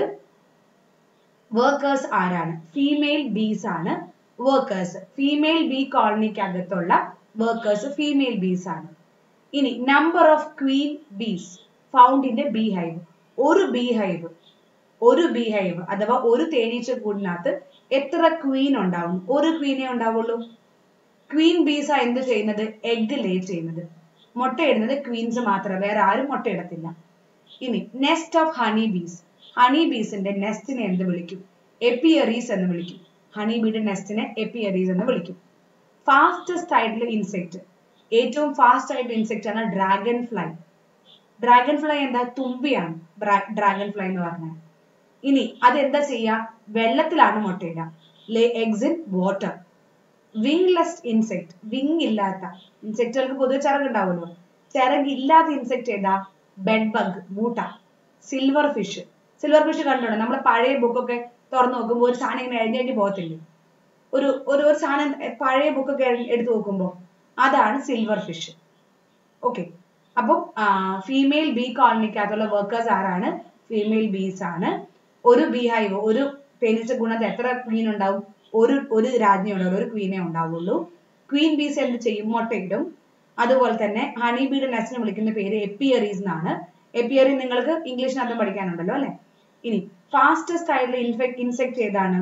S1: വർക്കേഴ്സ് ആരാണ് ഫീമെയിൽ ബീസ് ആണ് വർക്കേഴ്സ് ഫീമെയിൽ ബി കോളനിക്കകത്തുള്ള വർക്കേഴ്സ് ഫീമെയിൽ ബീസ് ആണ് ഇനി number of queen bees found in a beehive ഒരു ബീ ഹൈവ് ഒരു ബീ ഹൈവ് അഥവാ ഒരു തേനീച്ച കൂടിനകത്ത് എത്ര ക്വീൻ ഉണ്ടാവും ഒരു ക്വീനേ ഉണ്ടാവുള്ളൂ ക്വീൻ ബീസ് ആ എന്ത് ചെയ്യുന്നത് എഗ് ലേ ചെയ്യുന്നത് മുട്ടയിടുന്നത് ക്വീൻസ് മാത്രമേ വേറെ ആരും മുട്ടയിടത്തില്ല ഇനി nest of honey bees honey ബീസിന്റെ നെസ്റ്റിനെ എന്ത് വിളിക്കും എപ്പിയറീസ് എന്ന് വിളിക്കും ഹണി ബീയുടെ നെസ്റ്റിനെ എപ്പിയറീസ് എന്ന് വിളിക്കും ഫാസ്റ്റസ്റ്റ് ആയിട്ടുള്ള ഇൻസെക്ട് ഏറ്റവും ഫാസ്റ്റ് ആയിട്ടുള്ള ഇൻസെക്ട് ആണ് ഡ്രാഗൺ ഫ്ലൈ ഡ്രാഗൺ ഫ്ലൈ എന്താ തുമ്പിയാണ് ഡ്രാഗൺ ഫ്ലൈ എന്ന് പറഞ്ഞാൽ ഇനി അതെന്താ ചെയ്യാ വെള്ളത്തിലാണ് മുട്ടയിടുക lay eggs in water wingless insect wing ഇല്ലാത്ത ഇൻസെക്റ്റുകൾക്ക് പൊതുവെ ചിറകുണ്ടാവുമല്ലോ ചിറകില്ലാത്ത ഇൻസെക്ട് ഏതാ ബെഡ് ബഗ് മൂട്ട സിൽവർ ഫിഷ് സിൽവർ ഫിഷ് കണ്ടിട്ടുണ്ടോ നമ്മളെ പഴയ ബുക്കൊക്കെ തുറന്നു നോക്കുമ്പോൾ ഒരു സാധനം ഇങ്ങനെ എഴുതി പോകത്തില്ലേ ഒരു ഒരു ഒരു സാധനം പഴയ ബുക്കൊക്കെ എടുത്തു നോക്കുമ്പോൾ അതാണ് സിൽവർ ഫിഷ് ഓക്കെ അപ്പം ഫീമെയിൽ ബി കോളനിക്കകത്തുള്ള വർക്കേഴ്സ് ആരാണ് ഫീമെയിൽ ബീസ് ആണ് ഒരു ബീ ഹൈവ് ഒരു തേനീച്ച ഗുണത്ത് എത്ര ക്വീൻ ഉണ്ടാവും ഒരു ഒരു രാജ്ഞി ഉണ്ടാവുള്ളൂ ഒരു ക്വീനേ ഉണ്ടാവുള്ളൂ ക്വീൻ ബീസ് എന്ത് ചെയ്യും മുട്ടയിടും അതുപോലെ തന്നെ ഹണി ബീഡ് നെസ്റ്റിനെ വിളിക്കുന്ന പേര് എപ്പിയറീസ് എന്നാണ് എപ്പിയറി നിങ്ങൾക്ക് ഇംഗ്ലീഷിനകത്ത് പഠിക്കാനുണ്ടല്ലോ അല്ലെ ഇനി ഫാസ്റ്റസ്റ്റ് ആയിട്ടുള്ള ഇൻഫെക്ട് ഇൻസെക്ട് ഏതാണ്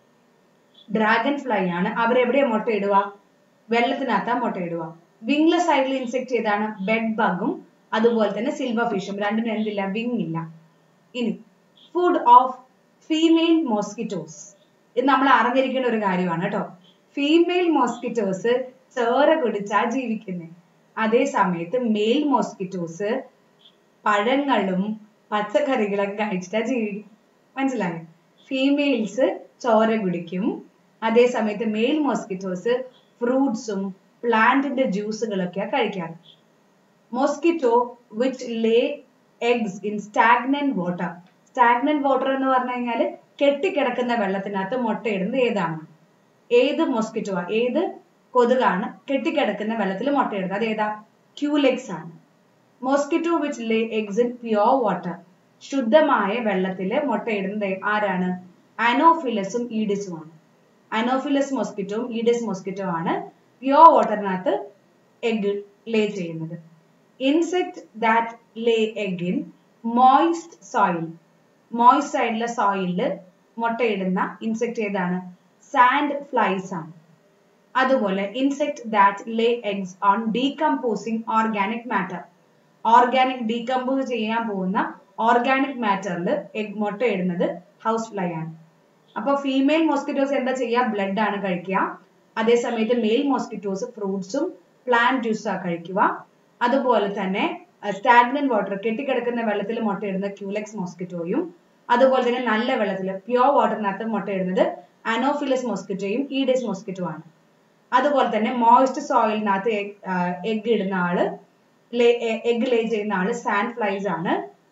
S1: ഡ്രാഗൺ ഫ്ലൈ ആണ് അവരെവിടെയാ മുട്ടയിടുക വെള്ളത്തിനകത്താ മുട്ടയിടുക വിങ്ലെസ് ആയിട്ടുള്ള ഇൻസെക്ട് ഏതാണ് ബെഡ് ബഗും അതുപോലെ തന്നെ സിൽവർ ഫിഷും രണ്ടിനും എന്തില്ല വിങ് ഇല്ല ഇനി ഫുഡ് ഓഫ് ഫീമെയിൽ മോസ്കിറ്റോസ് ഇത് നമ്മൾ അറിഞ്ഞിരിക്കേണ്ട ഒരു കാര്യമാണ് കേട്ടോ ഫീമെയിൽ മോസ്കിറ്റോസ് ചോര കുടിച്ചാ ജീവിക്കുന്നത് അതേ സമയത്ത് മെയിൽ മോസ്കിറ്റോസ് പഴങ്ങളും പച്ചക്കറികളൊക്കെ കഴിച്ചിട്ടാ ജീവിക്കും മനസ്സിലായോ ഫീമെയിൽസ് ചോര കുടിക്കും അതേ സമയത്ത് മെയിൽ മോസ്കിറ്റോസ് ഫ്രൂട്ട്സും പ്ലാന്റിന്റെ ജ്യൂസുകളൊക്കെയാ കഴിക്കാറ് mosquito which lay eggs in stagnant water stagnant water എന്ന് പറഞ്ഞു കഴിഞ്ഞാൽ കെട്ടിക്കിടക്കുന്ന വെള്ളത്തിനകത്ത് മുട്ടയിടുന്നത് ഏതാണ് ഏത് മോസ്കിറ്റോ ഏത് കൊതുകാണ് കെട്ടിക്കിടക്കുന്ന വെള്ളത്തിൽ മുട്ടയിടുന്നത് അത് ഏതാ ക്യൂലെക്സ് ആണ് mosquito which lay eggs in pure water ശുദ്ധമായ വെള്ളത്തിൽ മുട്ടയിടുന്നത് ആരാണ് അനോഫിലസും ഈഡിസുമാണ് അനോഫിലസ് മോസ്കിറ്റോവും ഈഡിസ് മോസ്കിറ്റോ ആണ് പ്യോർ വാട്ടറിനകത്ത് എഗ് ലേ ചെയ്യുന്നത് insect that lay egg in moist soil moist ആയിട്ടുള്ള സോയിലിൽ മുട്ടയിടുന്ന ഇൻസെക്ട് ഏതാണ് സാൻഡ് ഫ്ലൈസ് ആണ് അതുപോലെ insect that lay eggs on decomposing organic matter organic decompose ചെയ്യാൻ പോകുന്ന ഓർഗാനിക് മാറ്ററിൽ എഗ് മുട്ടയിടുന്നത് ഹൗസ് ഫ്ലൈ ആണ് അപ്പൊ ഫീമെയിൽ മോസ്കിറ്റോസ് എന്താ ചെയ്യുക ബ്ലഡ് ആണ് കഴിക്കുക അതേ സമയത്ത് മെയിൽ മോസ്കിറ്റോസ് ഫ്രൂട്ട്സും പ്ലാന്റ് ജ്യൂസാ കഴിക്കുക അതുപോലെ തന്നെ സ്റ്റാഗ്നന്റ് വാട്ടർ കെട്ടിക്കിടക്കുന്ന വെള്ളത്തിൽ മുട്ടയിടുന്ന ക്യൂലെക്സ് മോസ്കിറ്റോയും അതുപോലെ തന്നെ നല്ല വെള്ളത്തിൽ പ്യോർ വാട്ടറിനകത്ത് മുട്ടയിടുന്നത് അനോഫിലസ് മോസ്കിറ്റോയും ഈഡിസ് മോസ്കിറ്റോ ആണ് അതുപോലെ തന്നെ മോയിസ്റ്റ് സോയിലിനകത്ത് എഗ് ഇടുന്ന ആള് എഗ് ലേ ചെയ്യുന്ന ആള് സാൻഡ് ഫ്ലൈസ് ആണ്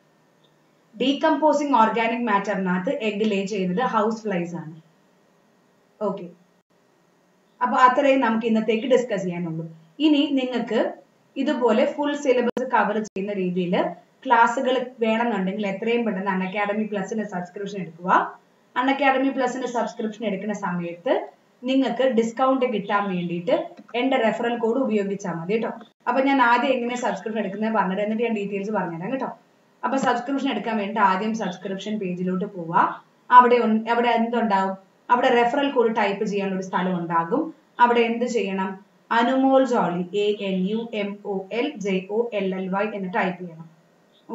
S1: ഡീകമ്പോസിങ് ഓർഗാനിക് മാറ്ററിനകത്ത് എഗ് ലേ ചെയ്യുന്നത് ഹൗസ് ഫ്ലൈസ് ആണ് ഓക്കെ അപ്പൊ അത്രയും നമുക്ക് ഇന്നത്തേക്ക് ഡിസ്കസ് ചെയ്യാനുള്ളൂ ഇനി നിങ്ങൾക്ക് ഇതുപോലെ ഫുൾ സിലബസ് കവർ ചെയ്യുന്ന രീതിയിൽ ക്ലാസ്സുകൾ വേണമെന്നുണ്ടെങ്കിൽ എത്രയും പെട്ടെന്ന് അൺ അക്കാഡമി പ്ലസിന് സബ്സ്ക്രിപ്ഷൻ എടുക്കുക അൺ അക്കാഡമി പ്ലസിന് സബ്സ്ക്രിപ്ഷൻ എടുക്കുന്ന സമയത്ത് നിങ്ങൾക്ക് ഡിസ്കൗണ്ട് കിട്ടാൻ വേണ്ടിയിട്ട് എന്റെ റെഫറൽ കോഡ് ഉപയോഗിച്ചാൽ മതി കേട്ടോ അപ്പൊ ഞാൻ ആദ്യം എങ്ങനെ സബ്സ്ക്രിപ്ഷൻ എടുക്കുന്നത് പറഞ്ഞത് എന്നിട്ട് ഞാൻ ഡീറ്റെയിൽസ് പറഞ്ഞുതരാം കേട്ടോ അപ്പൊ സബ്സ്ക്രിപ്ഷൻ എടുക്കാൻ വേണ്ടി ആദ്യം സബ്സ്ക്രിപ്ഷൻ പേജിലോട്ട് പോവുക അവിടെ അവിടെ എന്തുണ്ടാവും അവിടെ റെഫറൽ കോഡ് ടൈപ്പ് ചെയ്യാനുള്ള ഒരു സ്ഥലം ഉണ്ടാകും അവിടെ എന്ത് ചെയ്യണം Anumol Jolly A N U M O L J O L L Y എന്ന് ടൈപ്പ് ചെയ്യണം ഓക്കെ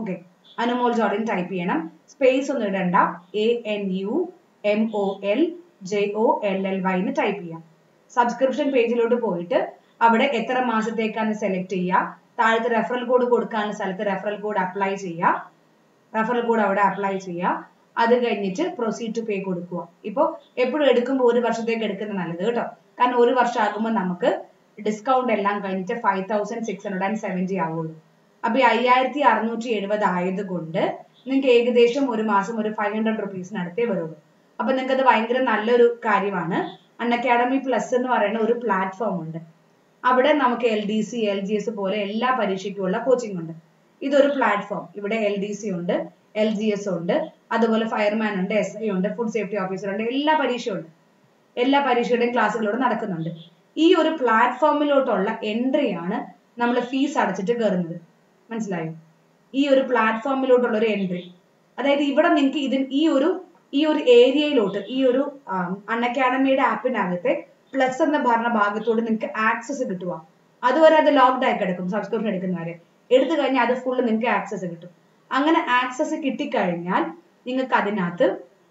S1: അനുമോൾ ജോളിൻ ടൈപ്പ് ചെയ്യണം സ്പേസ് ഒന്നും ഇടണ്ട A N U M O L J O L L Y എന്ന് ടൈപ്പ് ചെയ്യാം സബ്സ്ക്രിപ്ഷൻ പേജിലോട്ട് പോയിട്ട് അവിടെ എത്ര മാസത്തേക്കാണ് സെലക്ട് ചെയ്യുക താഴത്തെ റെഫറൽ കോഡ് കൊടുക്കാനുള്ള സ്ഥലത്ത് റെഫറൽ കോഡ് അപ്ലൈ ചെയ്യുക റെഫറൽ കോഡ് അവിടെ അപ്ലൈ ചെയ്യുക അത് കഴിഞ്ഞിട്ട് പ്രൊസീഡ് ടു പേ കൊടുക്കുക ഇപ്പോൾ എപ്പോഴും എടുക്കുമ്പോൾ ഒരു വർഷത്തേക്ക് എടുക്കുന്നത് നല്ലത് കേട്ടോ കാരണം ഒരു വർഷം ആകുമ്പോൾ നമുക്ക് ഡിസ്കൗണ്ട് എല്ലാം കഴിഞ്ഞിട്ട് five thousand six hundred and seventy ആവുള്ളൂ അപ്പൊ ഈ അയ്യായിരത്തി അറുന്നൂറ്റി എഴുപത് ആയതുകൊണ്ട് നിങ്ങൾക്ക് ഏകദേശം ഒരു മാസം ഒരു ഫൈവ് ഹൺഡ്രഡ് റുപ്പീസിനടുത്തേ വരുള്ളൂ അപ്പൊ നിങ്ങൾക്ക് അത് ഭയങ്കര നല്ലൊരു കാര്യമാണ് അൺ അക്കാഡമി പ്ലസ് എന്ന് പറയുന്ന ഒരു പ്ലാറ്റ്ഫോം ഉണ്ട് അവിടെ നമുക്ക് L D C L G S പോലെ എല്ലാ പരീക്ഷയ്ക്കുമുള്ള കോച്ചിങ് ഉണ്ട് ഇതൊരു പ്ലാറ്റ്ഫോം ഇവിടെ എൽ ഡി സി ഉണ്ട് എൽ ജി എസ് ഉണ്ട് അതുപോലെ ഫയർമാൻ ഉണ്ട് എസ് ഐ ഉണ്ട് ഫുഡ് സേഫ്റ്റി ഓഫീസർ ഉണ്ട് എല്ലാ പരീക്ഷയും ഉണ്ട് എല്ലാ പരീക്ഷയുടെയും ക്ലാസ്സുകളോട് നടക്കുന്നുണ്ട് ഈ ഒരു പ്ലാറ്റ്ഫോമിലോട്ടുള്ള എൻട്രിയാണ് നമ്മൾ ഫീസ് അടച്ചിട്ട് കയറുന്നത് മനസ്സിലായോ ഈ ഒരു പ്ലാറ്റ്ഫോമിലോട്ടുള്ള ഒരു എൻട്രി അതായത് ഇവിടെ നിങ്ങൾക്ക് ഇതിൻ ഈ ഒരു ഈ ഒരു ഏരിയയിലോട്ട് ഈ ഒരു അൺ അക്കാഡമിയുടെ ആപ്പിനകത്തെ പ്ലസ് എന്ന പറഞ്ഞ ഭാഗത്തോട് നിങ്ങൾക്ക് ആക്സസ് കിട്ടുക അതുവരെ അത് ലോക്ക്ഡ് ആയി കിടക്കും സബ്സ്ക്രിപ്ഷൻ എടുക്കുന്നവരെ എടുത്തു കഴിഞ്ഞാൽ അത് ഫുള്ള് നിങ്ങൾക്ക് ആക്സസ് കിട്ടും അങ്ങനെ ആക്സസ് കിട്ടിക്കഴിഞ്ഞാൽ നിങ്ങൾക്ക് അതിനകത്ത്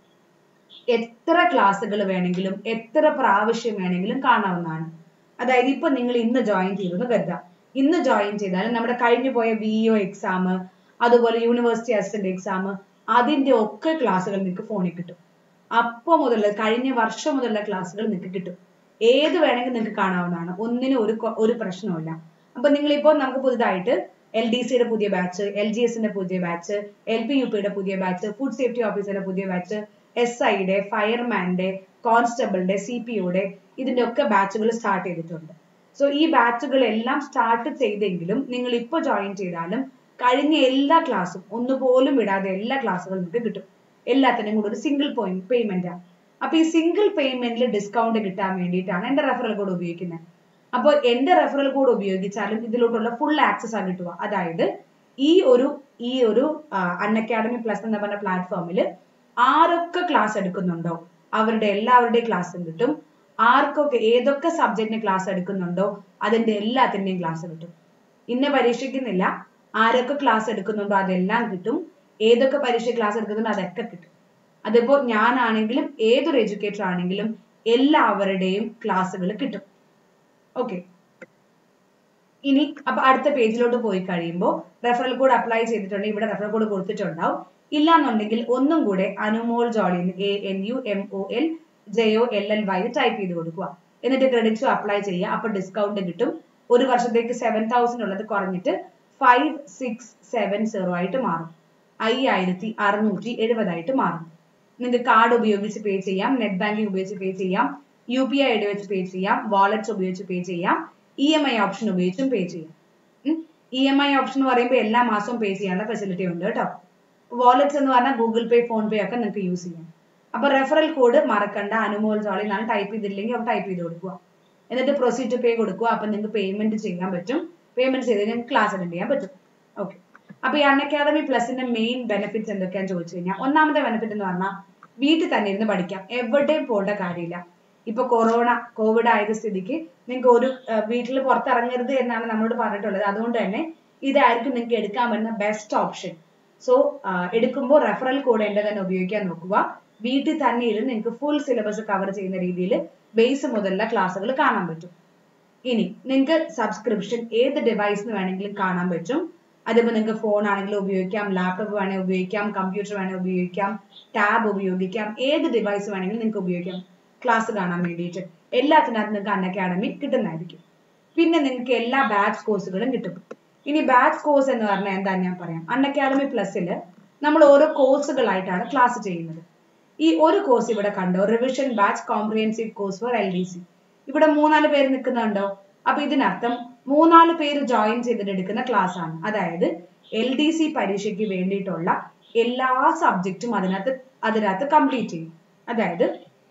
S1: എത്ര ക്ലാസ്സുകൾ വേണമെങ്കിലും എത്ര പ്രാവശ്യം വേണമെങ്കിലും കാണാവുന്നതാണ് അതായത് ഇപ്പൊ നിങ്ങൾ ഇന്ന് ജോയിൻ ചെയ്തെന്ന് കരുതാം ഇന്ന് ജോയിൻ ചെയ്താൽ നമ്മുടെ കഴിഞ്ഞു പോയ വി ഒ എക്സാം അതുപോലെ യൂണിവേഴ്സിറ്റി അസിസ്റ്റന്റ് എക്സാം അതിന്റെ ഒക്കെ ക്ലാസ്സുകൾ നിങ്ങൾക്ക് ഫോണിൽ കിട്ടും അപ്പോൾ മുതൽ കഴിഞ്ഞ വർഷം മുതലുള്ള ക്ലാസ്സുകൾ നിങ്ങൾക്ക് കിട്ടും ഏത് വേണമെങ്കിൽ നിങ്ങൾക്ക് കാണാവുന്നതാണ് ഒന്നിനും ഒരു ഒരു പ്രശ്നവുമില്ല അപ്പൊ നിങ്ങളിപ്പോൾ നമുക്ക് പുതുതായിട്ട് എൽ ഡി സിയുടെ പുതിയ ബാച്ച് എൽ ജി എസിന്റെ പുതിയ ബാച്ച് എൽ പി യു പിയുടെ പുതിയ ബാച്ച് ഫുഡ് സേഫ്റ്റി ഓഫീസറുടെ പുതിയ ബാച്ച് എസ് ഐയുടെ ഫയർമാന്റെ കോൺസ്റ്റബിളിന്റെ സി പി ഒയുടെ ഇതിന്റെ ഒക്കെ ബാച്ചുകൾ സ്റ്റാർട്ട് ചെയ്തിട്ടുണ്ട് സോ ഈ ബാച്ചുകളെല്ലാം സ്റ്റാർട്ട് ചെയ്തെങ്കിലും നിങ്ങൾ ഇപ്പോൾ ജോയിൻ ചെയ്താലും കഴിഞ്ഞ എല്ലാ ക്ലാസ്സും ഒന്നുപോലും വിടാതെ എല്ലാ ക്ലാസ്സുകളും നിങ്ങൾക്ക് കിട്ടും എല്ലാത്തിനും കൂടെ ഒരു സിംഗിൾ പോയിന്റ് പേയ്മെന്റ് ആണ് അപ്പൊ ഈ സിംഗിൾ പേയ്മെന്റിൽ ഡിസ്കൗണ്ട് കിട്ടാൻ വേണ്ടിയിട്ടാണ് എന്റെ റെഫറൽ കോഡ് ഉപയോഗിക്കുന്നത് അപ്പോൾ എന്റെ റെഫറൽ കോഡ് ഉപയോഗിച്ചാലും ഇതിലോട്ടുള്ള ഫുൾ ആക്സസ് ആണ് കിട്ടുക അതായത് ഈ ഒരു ഈ ഒരു അൺ അക്കാഡമി പ്ലസ് എന്ന് പറഞ്ഞ പ്ലാറ്റ്ഫോമിൽ ആരൊക്കെ ക്ലാസ് എടുക്കുന്നുണ്ടോ അവരുടെ എല്ലാവരുടെയും ക്ലാസ്സും കിട്ടും ആർക്കൊക്കെ ഏതൊക്കെ സബ്ജക്റ്റിന് ക്ലാസ് എടുക്കുന്നുണ്ടോ അതിന്റെ എല്ലാത്തിന്റെയും ക്ലാസ് കിട്ടും ഇന്ന പരീക്ഷിക്കുന്നില്ല ആരൊക്കെ ക്ലാസ് എടുക്കുന്നുണ്ടോ അതെല്ലാം കിട്ടും ഏതൊക്കെ പരീക്ഷ ക്ലാസ് എടുക്കുന്നുണ്ടോ അതൊക്കെ കിട്ടും അതിപ്പോ ഞാനാണെങ്കിലും ഏതൊരു എഡ്യൂക്കേറ്റർ ആണെങ്കിലും എല്ലാവരുടെയും ക്ലാസ്സുകൾ കിട്ടും ഓക്കെ ഇനി അപ്പൊ അടുത്ത പേജിലോട്ട് പോയി കഴിയുമ്പോൾ റെഫറൽ കോഡ് അപ്ലൈ ചെയ്തിട്ടുണ്ടെങ്കിൽ ഇവിടെ റെഫറൽ കോഡ് കൊടുത്തിട്ടുണ്ടാവും ഇല്ലാന്നുണ്ടെങ്കിൽ ഒന്നും കൂടെ Anumol Jollin A N U M O L J O L L Y type ചെയ്ത് കൊടുക്കുക എന്നിട്ട് ക്രെഡിറ്റ്സും അപ്ലൈ ചെയ്യുക അപ്പൊ ഡിസ്കൗണ്ട് കിട്ടും ഒരു വർഷത്തേക്ക് സെവൻ തൗസൻഡ് ഉള്ളത് കുറഞ്ഞിട്ട് ഫൈവ് സിക്സ് സെവൻ സീറോ ആയിട്ട് മാറും അയ്യായിരത്തി അറുന്നൂറ്റി എഴുപതായിട്ട് മാറും നിങ്ങൾക്ക് കാർഡ് ഉപയോഗിച്ച് പേ ചെയ്യാം നെറ്റ് ബാങ്കിങ് ഉപയോഗിച്ച് പേ ചെയ്യാം U P I I D വെച്ച് പേ ചെയ്യാം വാലറ്റ്സ് ഉപയോഗിച്ച് പേ ചെയ്യാം ഇ എം ഐ ഓപ്ഷൻ ഉപയോഗിച്ചും പേ ചെയ്യാം ഇ എം ഐ ഓപ്ഷൻ എന്ന് പറയുമ്പോൾ എല്ലാ മാസവും പേ ചെയ്യാനുള്ള ഫെസിലിറ്റി ഉണ്ട് കേട്ടോ വാലറ്റ്സ് എന്ന് പറഞ്ഞാൽ ഗൂഗിൾ പേ ഫോൺ പേ ഒക്കെ നിങ്ങൾക്ക് യൂസ് ചെയ്യാം അപ്പൊ റെഫറൽ കോഡ് മറക്കണ്ട അനുമോൾ ജോളി എന്നാണ് ടൈപ്പ് ചെയ്തില്ലെങ്കിൽ അവിടെ ടൈപ്പ് ചെയ്ത് കൊടുക്കുക എന്നിട്ട് പ്രൊസീഡ് ടു പേ കൊടുക്കുക അപ്പൊ നിങ്ങൾക്ക് പേയ്മെന്റ് ചെയ്യാൻ പറ്റും പേയ്മെന്റ് ചെയ്ത് നിങ്ങൾക്ക് ക്ലാസ് അറ്റൻഡ് ചെയ്യാൻ പറ്റും ഓക്കെ അപ്പൊ ഈ അൺ അക്കാഡമി പ്ലസിന്റെ മെയിൻ ബെനിഫിറ്റ്സ് എന്തൊക്കെയാന്ന് ചോദിച്ചു കഴിഞ്ഞാൽ ഒന്നാമത്തെ ബെനിഫിറ്റ് എന്ന് പറഞ്ഞാൽ വീട്ടിൽ തന്നെ ഇരുന്ന് പഠിക്കാം എവിടെയും പോകേണ്ട കാര്യമില്ല ഇപ്പൊ കൊറോണ കോവിഡ് ആയത് സ്ഥിതിക്ക് നിങ്ങൾക്ക് ഒരു വീട്ടിൽ പുറത്തിറങ്ങരുത് എന്നാണ് നമ്മളോട് പറഞ്ഞിട്ടുള്ളത് അതുകൊണ്ട് തന്നെ ഇതായിരിക്കും നിങ്ങൾക്ക് എടുക്കാൻ പറ്റുന്ന ബെസ്റ്റ് ഓപ്ഷൻ സോ എടുക്കുമ്പോൾ റെഫറൽ കോഡ് എന്റെ തന്നെ ഉപയോഗിക്കാൻ നോക്കുക വീട്ടിൽ തന്നെ ഇരുന്ന് നിങ്ങൾക്ക് ഫുൾ സിലബസ് കവർ ചെയ്യുന്ന രീതിയിൽ ബേസ് മുതലുള്ള ക്ലാസ്സുകൾ കാണാൻ പറ്റും ഇനി നിങ്ങൾക്ക് സബ്സ്ക്രിപ്ഷൻ ഏത് ഡിവൈസിന് വേണമെങ്കിലും കാണാൻ പറ്റും അതിപ്പോ നിങ്ങൾക്ക് ഫോൺ ആണെങ്കിലും ഉപയോഗിക്കാം ലാപ്ടോപ്പ് വേണമെങ്കിൽ ഉപയോഗിക്കാം കമ്പ്യൂട്ടർ വേണമെങ്കിൽ ഉപയോഗിക്കാം ടാബ് ഉപയോഗിക്കാം ഏത് ഡിവൈസ് വേണമെങ്കിലും നിങ്ങൾക്ക് ഉപയോഗിക്കാം ക്ലാസ് കാണാൻ വേണ്ടിയിട്ട് എല്ലാത്തിനകത്ത് നിങ്ങൾക്ക് അൺ അക്കാഡമി കിട്ടുന്നതായിരിക്കും പിന്നെ നിങ്ങൾക്ക് എല്ലാ ബാച്ച് കോഴ്സുകളും കിട്ടും ഇനി ബാച്ച് കോഴ്സ് എന്ന് പറഞ്ഞാൽ എന്താ ഞാൻ പറയാം അൺ അക്കാഡമി പ്ലസിൽ നമ്മൾ ഓരോ കോഴ്സുകളായിട്ടാണ് ക്ലാസ് ചെയ്യുന്നത് ഈ ഒരു കോഴ്സ് ഇവിടെ കണ്ടോ revision batch comprehensive course for L D C ഇവിടെ മൂന്നാല് പേര് നിൽക്കുന്നുണ്ടോ അപ്പൊ ഇതിനർത്ഥം മൂന്നാല് പേര് ജോയിൻ ചെയ്തിട്ട് എടുക്കുന്ന ക്ലാസ് ആണ് അതായത് എൽ ഡി സി പരീക്ഷയ്ക്ക് വേണ്ടിയിട്ടുള്ള എല്ലാ സബ്ജക്റ്റും അതിനകത്ത് അതിനകത്ത് കംപ്ലീറ്റ് ചെയ്യും അതായത്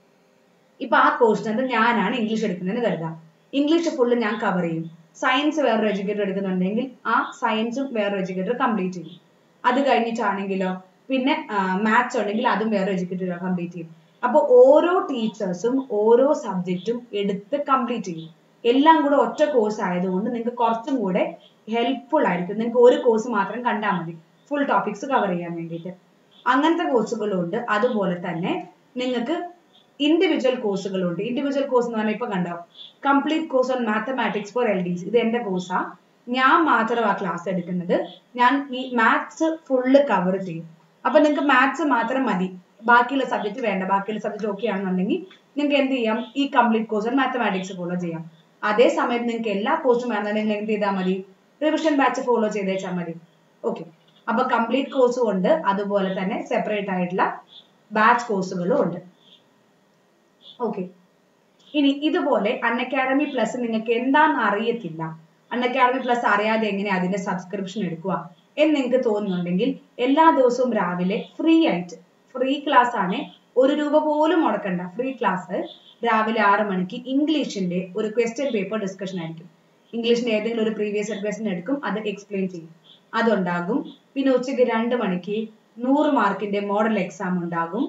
S1: ഇപ്പൊ ആ കോഴ്സിനകത്ത് ഞാനാണ് ഇംഗ്ലീഷ് എടുക്കുന്നതെന്ന് കരുതാം ഇംഗ്ലീഷ് ഫുള്ള് ഞാൻ കവർ ചെയ്യും സയൻസ് വേറൊരു എഡ്യൂക്കേറ്റർ എടുക്കുന്നുണ്ടെങ്കിൽ ആ സയൻസും വേറൊരു എഡ്യൂക്കേറ്റർ കംപ്ലീറ്റ് ചെയ്യും അത് കഴിഞ്ഞിട്ടാണെങ്കിലോ പിന്നെ മാത്സ് ഉണ്ടെങ്കിൽ അതും വേറെ എഡ്യൂക്കേറ്റർ കംപ്ലീറ്റ് ചെയ്യും അപ്പോൾ ഓരോ ടീച്ചേഴ്സും ഓരോ സബ്ജക്റ്റും എടുത്ത് കംപ്ലീറ്റ് ചെയ്യും എല്ലാം കൂടെ ഒറ്റ കോഴ്സ് ആയതുകൊണ്ട് നിങ്ങൾക്ക് കുറച്ചും കൂടെ ഹെൽപ്ഫുൾ ആയിരിക്കും നിങ്ങൾക്ക് ഒരു കോഴ്സ് മാത്രം കണ്ടാൽ മതി ഫുൾ ടോപ്പിക്സ് കവർ ചെയ്യാൻ വേണ്ടിയിട്ട് അങ്ങനത്തെ കോഴ്സുകളും ഉണ്ട് അതുപോലെ തന്നെ നിങ്ങൾക്ക് ഇൻഡിവിജ്വൽ കോഴ്സുകളുണ്ട് ഇൻഡിവിജ്വൽ കോഴ്സ് എന്ന് പറഞ്ഞാൽ ഇപ്പൊ കണ്ടോ complete course on mathematics for L Ds ഇത് എന്റെ കോഴ്സാ ഞാൻ മാത്രമാ ക്ലാസ് എടുക്കുന്നത് ഞാൻ ഈ മാത്സ് ഫുള്ള് കവർ ചെയ്യും അപ്പൊ നിങ്ങൾക്ക് മാത്സ് മാത്രം മതി ബാക്കിയുള്ള സബ്ജക്ട് വേണ്ട ബാക്കിയുള്ള സബ്ജക്ട് ഓക്കെ ആണെന്നുണ്ടെങ്കിൽ നിങ്ങൾക്ക് എന്ത് ചെയ്യാം ഈ കംപ്ലീറ്റ് കോഴ്സ് മാത്തമാറ്റിക്സ് ഫോളോ ചെയ്യാം അതേ സമയത്ത് നിങ്ങൾക്ക് എല്ലാ കോഴ്സും വേണമെന്നുണ്ടെങ്കിൽ എന്ത് ചെയ്താൽ മതി റിവിഷൻ ബാച്ച് ഫോളോ ചെയ്തേച്ചാൽ മതി ഓക്കെ അപ്പൊ കംപ്ലീറ്റ് കോഴ്സും ഉണ്ട് അതുപോലെ തന്നെ സെപ്പറേറ്റ് ആയിട്ടുള്ള ബാച്ച് കോഴ്സുകളും ഉണ്ട് ഓക്കെ ഇനി ഇതുപോലെ അൺ അക്കാഡമി പ്ലസ് നിങ്ങൾക്ക് എന്താണെന്ന് അറിയത്തില്ല അൺ അക്കാഡമി പ്ലസ് അറിയാതെ എങ്ങനെ അതിന്റെ സബ്സ്ക്രിപ്ഷൻ എടുക്കുക എന്ന് നിങ്ങൾക്ക് തോന്നുന്നുണ്ടെങ്കിൽ എല്ലാ ദിവസവും രാവിലെ ഫ്രീ ആയിട്ട് ഫ്രീ ക്ലാസ് ആണ് ഒരു രൂപ പോലും മുടക്കണ്ട ഫ്രീ ക്ലാസ് രാവിലെ ആറ് മണിക്ക് ഇംഗ്ലീഷിന്റെ ഒരു ക്വസ്റ്റ്യൻ പേപ്പർ ഡിസ്കഷൻ ആയിരിക്കും ഇംഗ്ലീഷിന്റെ ഏതെങ്കിലും ഒരു പ്രീവിയസ് ക്വസ്റ്റ്യൻ എടുക്കും അത് എക്സ്പ്ലെയിൻ ചെയ്യും അതുണ്ടാകും പിന്നെ ഉച്ചയ്ക്ക് രണ്ട് മണിക്ക് നൂറ് മാർക്കിന്റെ മോഡൽ എക്സാം ഉണ്ടാകും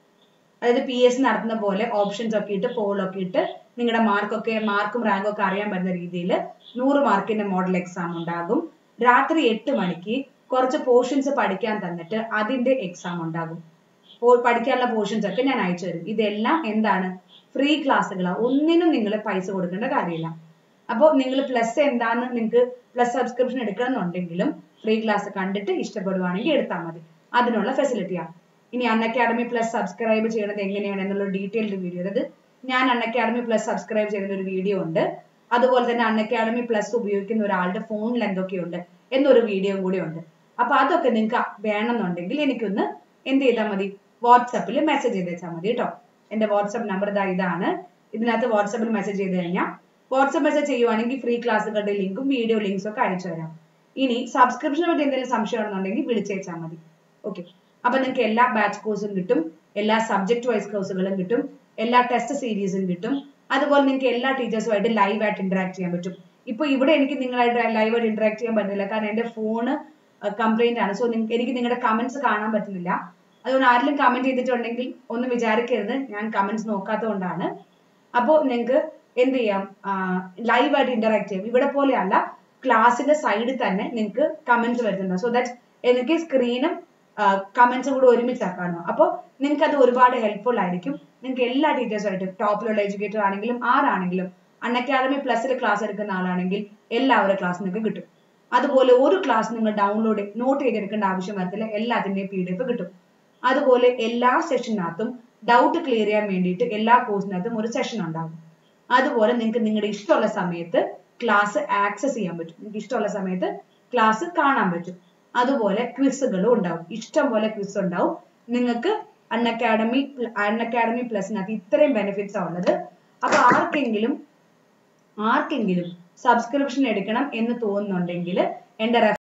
S1: അതായത് പി എസ് നടത്തുന്ന പോലെ ഓപ്ഷൻസ് ഒക്കെ ഇട്ട് പോളൊക്കെ ഇട്ട് നിങ്ങളുടെ മാർക്കൊക്കെ മാർക്കും റാങ്കും ഒക്കെ അറിയാൻ പറ്റുന്ന രീതിയിൽ നൂറ് മാർക്കിന്റെ മോഡൽ എക്സാം ഉണ്ടാകും രാത്രി എട്ട് മണിക്ക് കുറച്ച് പോർഷൻസ് പഠിക്കാൻ തന്നിട്ട് അതിന്റെ എക്സാം ഉണ്ടാകും പഠിക്കാനുള്ള പോർഷൻസ് ഒക്കെ ഞാൻ അയച്ചു തരും ഇതെല്ലാം എന്താണ് ഫ്രീ ക്ലാസ്സുകളാണ് ഒന്നിനും നിങ്ങൾ പൈസ കൊടുക്കേണ്ട കാര്യമില്ല അപ്പോൾ നിങ്ങൾ പ്ലസ് എന്താന്ന് നിങ്ങൾക്ക് പ്ലസ് സബ്സ്ക്രിപ്ഷൻ എടുക്കണമെന്നുണ്ടെങ്കിലും ഫ്രീ ക്ലാസ് കണ്ടിട്ട് ഇഷ്ടപ്പെടുവാണെങ്കിൽ എടുത്താൽ മതി അതിനുള്ള ഫെസിലിറ്റിയാണ് ഇനി അൺ അക്കാഡമി പ്ലസ് സബ്സ്ക്രൈബ് ചെയ്യണത് എങ്ങനെയാണ് എന്നുള്ള ഡീറ്റെയിൽഡ് വീഡിയോ അതായത് ഞാൻ അൺ അക്കാഡമി പ്ലസ് സബ്സ്ക്രൈബ് ചെയ്യുന്ന ഒരു വീഡിയോ ഉണ്ട് അതുപോലെ തന്നെ അൺ അക്കാഡമി പ്ലസ് ഉപയോഗിക്കുന്ന ഒരാളുടെ ഫോണിൽ എന്തൊക്കെയുണ്ട് എന്നൊരു വീഡിയോയും കൂടി ഉണ്ട് അപ്പൊ അതൊക്കെ നിങ്ങൾക്ക് വേണമെന്നുണ്ടെങ്കിൽ എനിക്കൊന്ന് എന്ത് ചെയ്താൽ മതി വാട്സപ്പിൽ മെസ്സേജ് ചെയ്ത് വെച്ചാൽ മതി കേട്ടോ എന്റെ വാട്സപ്പ് നമ്പർ ഇതാ ഇതാണ് ഇതിനകത്ത് വാട്സപ്പിൽ മെസ്സേജ് ചെയ്ത് കഴിഞ്ഞാൽ വാട്സപ്പ് മെസ്സേജ് ചെയ്യുവാണെങ്കിൽ ഫ്രീ ക്ലാസ്സുകളുടെ ലിങ്കും വീഡിയോ ലിങ്ക്സും ഒക്കെ അയച്ചു തരാം ഇനി സബ്സ്ക്രിപ്ഷനെ പറ്റി എന്തെങ്കിലും സംശയമാണെന്നുണ്ടെങ്കിൽ വിളിച്ചേച്ചാൽ മതി ഓക്കെ അപ്പൊ നിങ്ങൾക്ക് എല്ലാ ബാച്ച് കോഴ്സും കിട്ടും എല്ലാ സബ്ജക്ട് വൈസ് കോഴ്സുകളും കിട്ടും എല്ലാ ടെസ്റ്റ് സീരീസും കിട്ടും അതുപോലെ നിങ്ങൾക്ക് എല്ലാ ടീച്ചേഴ്സുമായിട്ട് ലൈവ് ആയിട്ട് ഇന്ററാക്ട് ചെയ്യാൻ പറ്റും ഇപ്പൊ ഇവിടെ എനിക്ക് നിങ്ങളായിട്ട് ലൈവ് ആയിട്ട് ഇന്ററാക്ട് ചെയ്യാൻ പറ്റുന്നില്ല കാരണം എന്റെ ഫോണ് കംപ്ലൈന്റ് ആണ് സോ എനിക്ക് നിങ്ങളുടെ കമന്റ്സ് കാണാൻ പറ്റുന്നില്ല അതുകൊണ്ട് ആരെങ്കിലും കമന്റ് ചെയ്തിട്ടുണ്ടെങ്കിൽ ഒന്നും വിചാരിക്കരുത് ഞാൻ കമന്റ്സ് നോക്കാത്തതുകൊണ്ടാണ് അപ്പോൾ നിങ്ങൾക്ക് എന്ത് ചെയ്യാം ലൈവ് ആയിട്ട് ഇന്ററാക്ട് ചെയ്യാം ഇവിടെ പോലെയല്ല ക്ലാസ്സിന്റെ സൈഡിൽ തന്നെ നിങ്ങൾക്ക് കമന്റ്സ് വരുന്നുണ്ട് സോ ദാറ്റ് എനിക്ക് സ്ക്രീനും കമന്റ്സും കൂടെ ഒരുമിച്ചാക്കാണോ അപ്പോൾ നിങ്ങൾക്ക് അത് ഒരുപാട് ഹെൽപ്ഫുൾ ആയിരിക്കും നിങ്ങൾക്ക് എല്ലാ ടീച്ചേഴ്സുമായിട്ടും ടോപ്പിലുള്ള എഡ്യൂക്കേറ്റർ ആണെങ്കിലും ആരാണെങ്കിലും അൺ അക്കാഡമി പ്ലസിൽ ക്ലാസ് എടുക്കുന്ന ആളാണെങ്കിൽ എല്ലാവരുടെ ക്ലാസ് നിങ്ങൾക്ക് കിട്ടും അതുപോലെ ഒരു ക്ലാസ് നിങ്ങൾ ഡൗൺലോഡ് നോട്ട് ചെയ്തെടുക്കേണ്ട ആവശ്യം വരത്തില്ല എല്ലാത്തിന്റെയും പി ഡി എഫ് കിട്ടും അതുപോലെ എല്ലാ സെഷനകത്തും ഡൗട്ട് ക്ലിയർ ചെയ്യാൻ വേണ്ടിയിട്ട് എല്ലാ കോഴ്സിനകത്തും ഒരു സെഷൻ ഉണ്ടാകും അതുപോലെ നിങ്ങൾക്ക് നിങ്ങളുടെ ഇഷ്ടമുള്ള സമയത്ത് ക്ലാസ് ആക്സസ് ചെയ്യാൻ പറ്റും നിങ്ങൾക്ക് ഇഷ്ടമുള്ള സമയത്ത് ക്ലാസ് കാണാൻ പറ്റും അതുപോലെ ക്വിസുകളും ഉണ്ടാവും ഇഷ്ടം പോലെ ക്വിസ് ഉണ്ടാവും നിങ്ങൾക്ക് അൺ അക്കാഡമി അൺ അക്കാഡമി പ്ലസിനകത്ത് ഇത്രയും ബെനിഫിറ്റ്സ് ഉള്ളത് അപ്പൊ ആർക്കെങ്കിലും ആർക്കെങ്കിലും സബ്സ്ക്രിപ്ഷൻ എടുക്കണം എന്ന് തോന്നുന്നുണ്ടെങ്കിൽ എന്റെ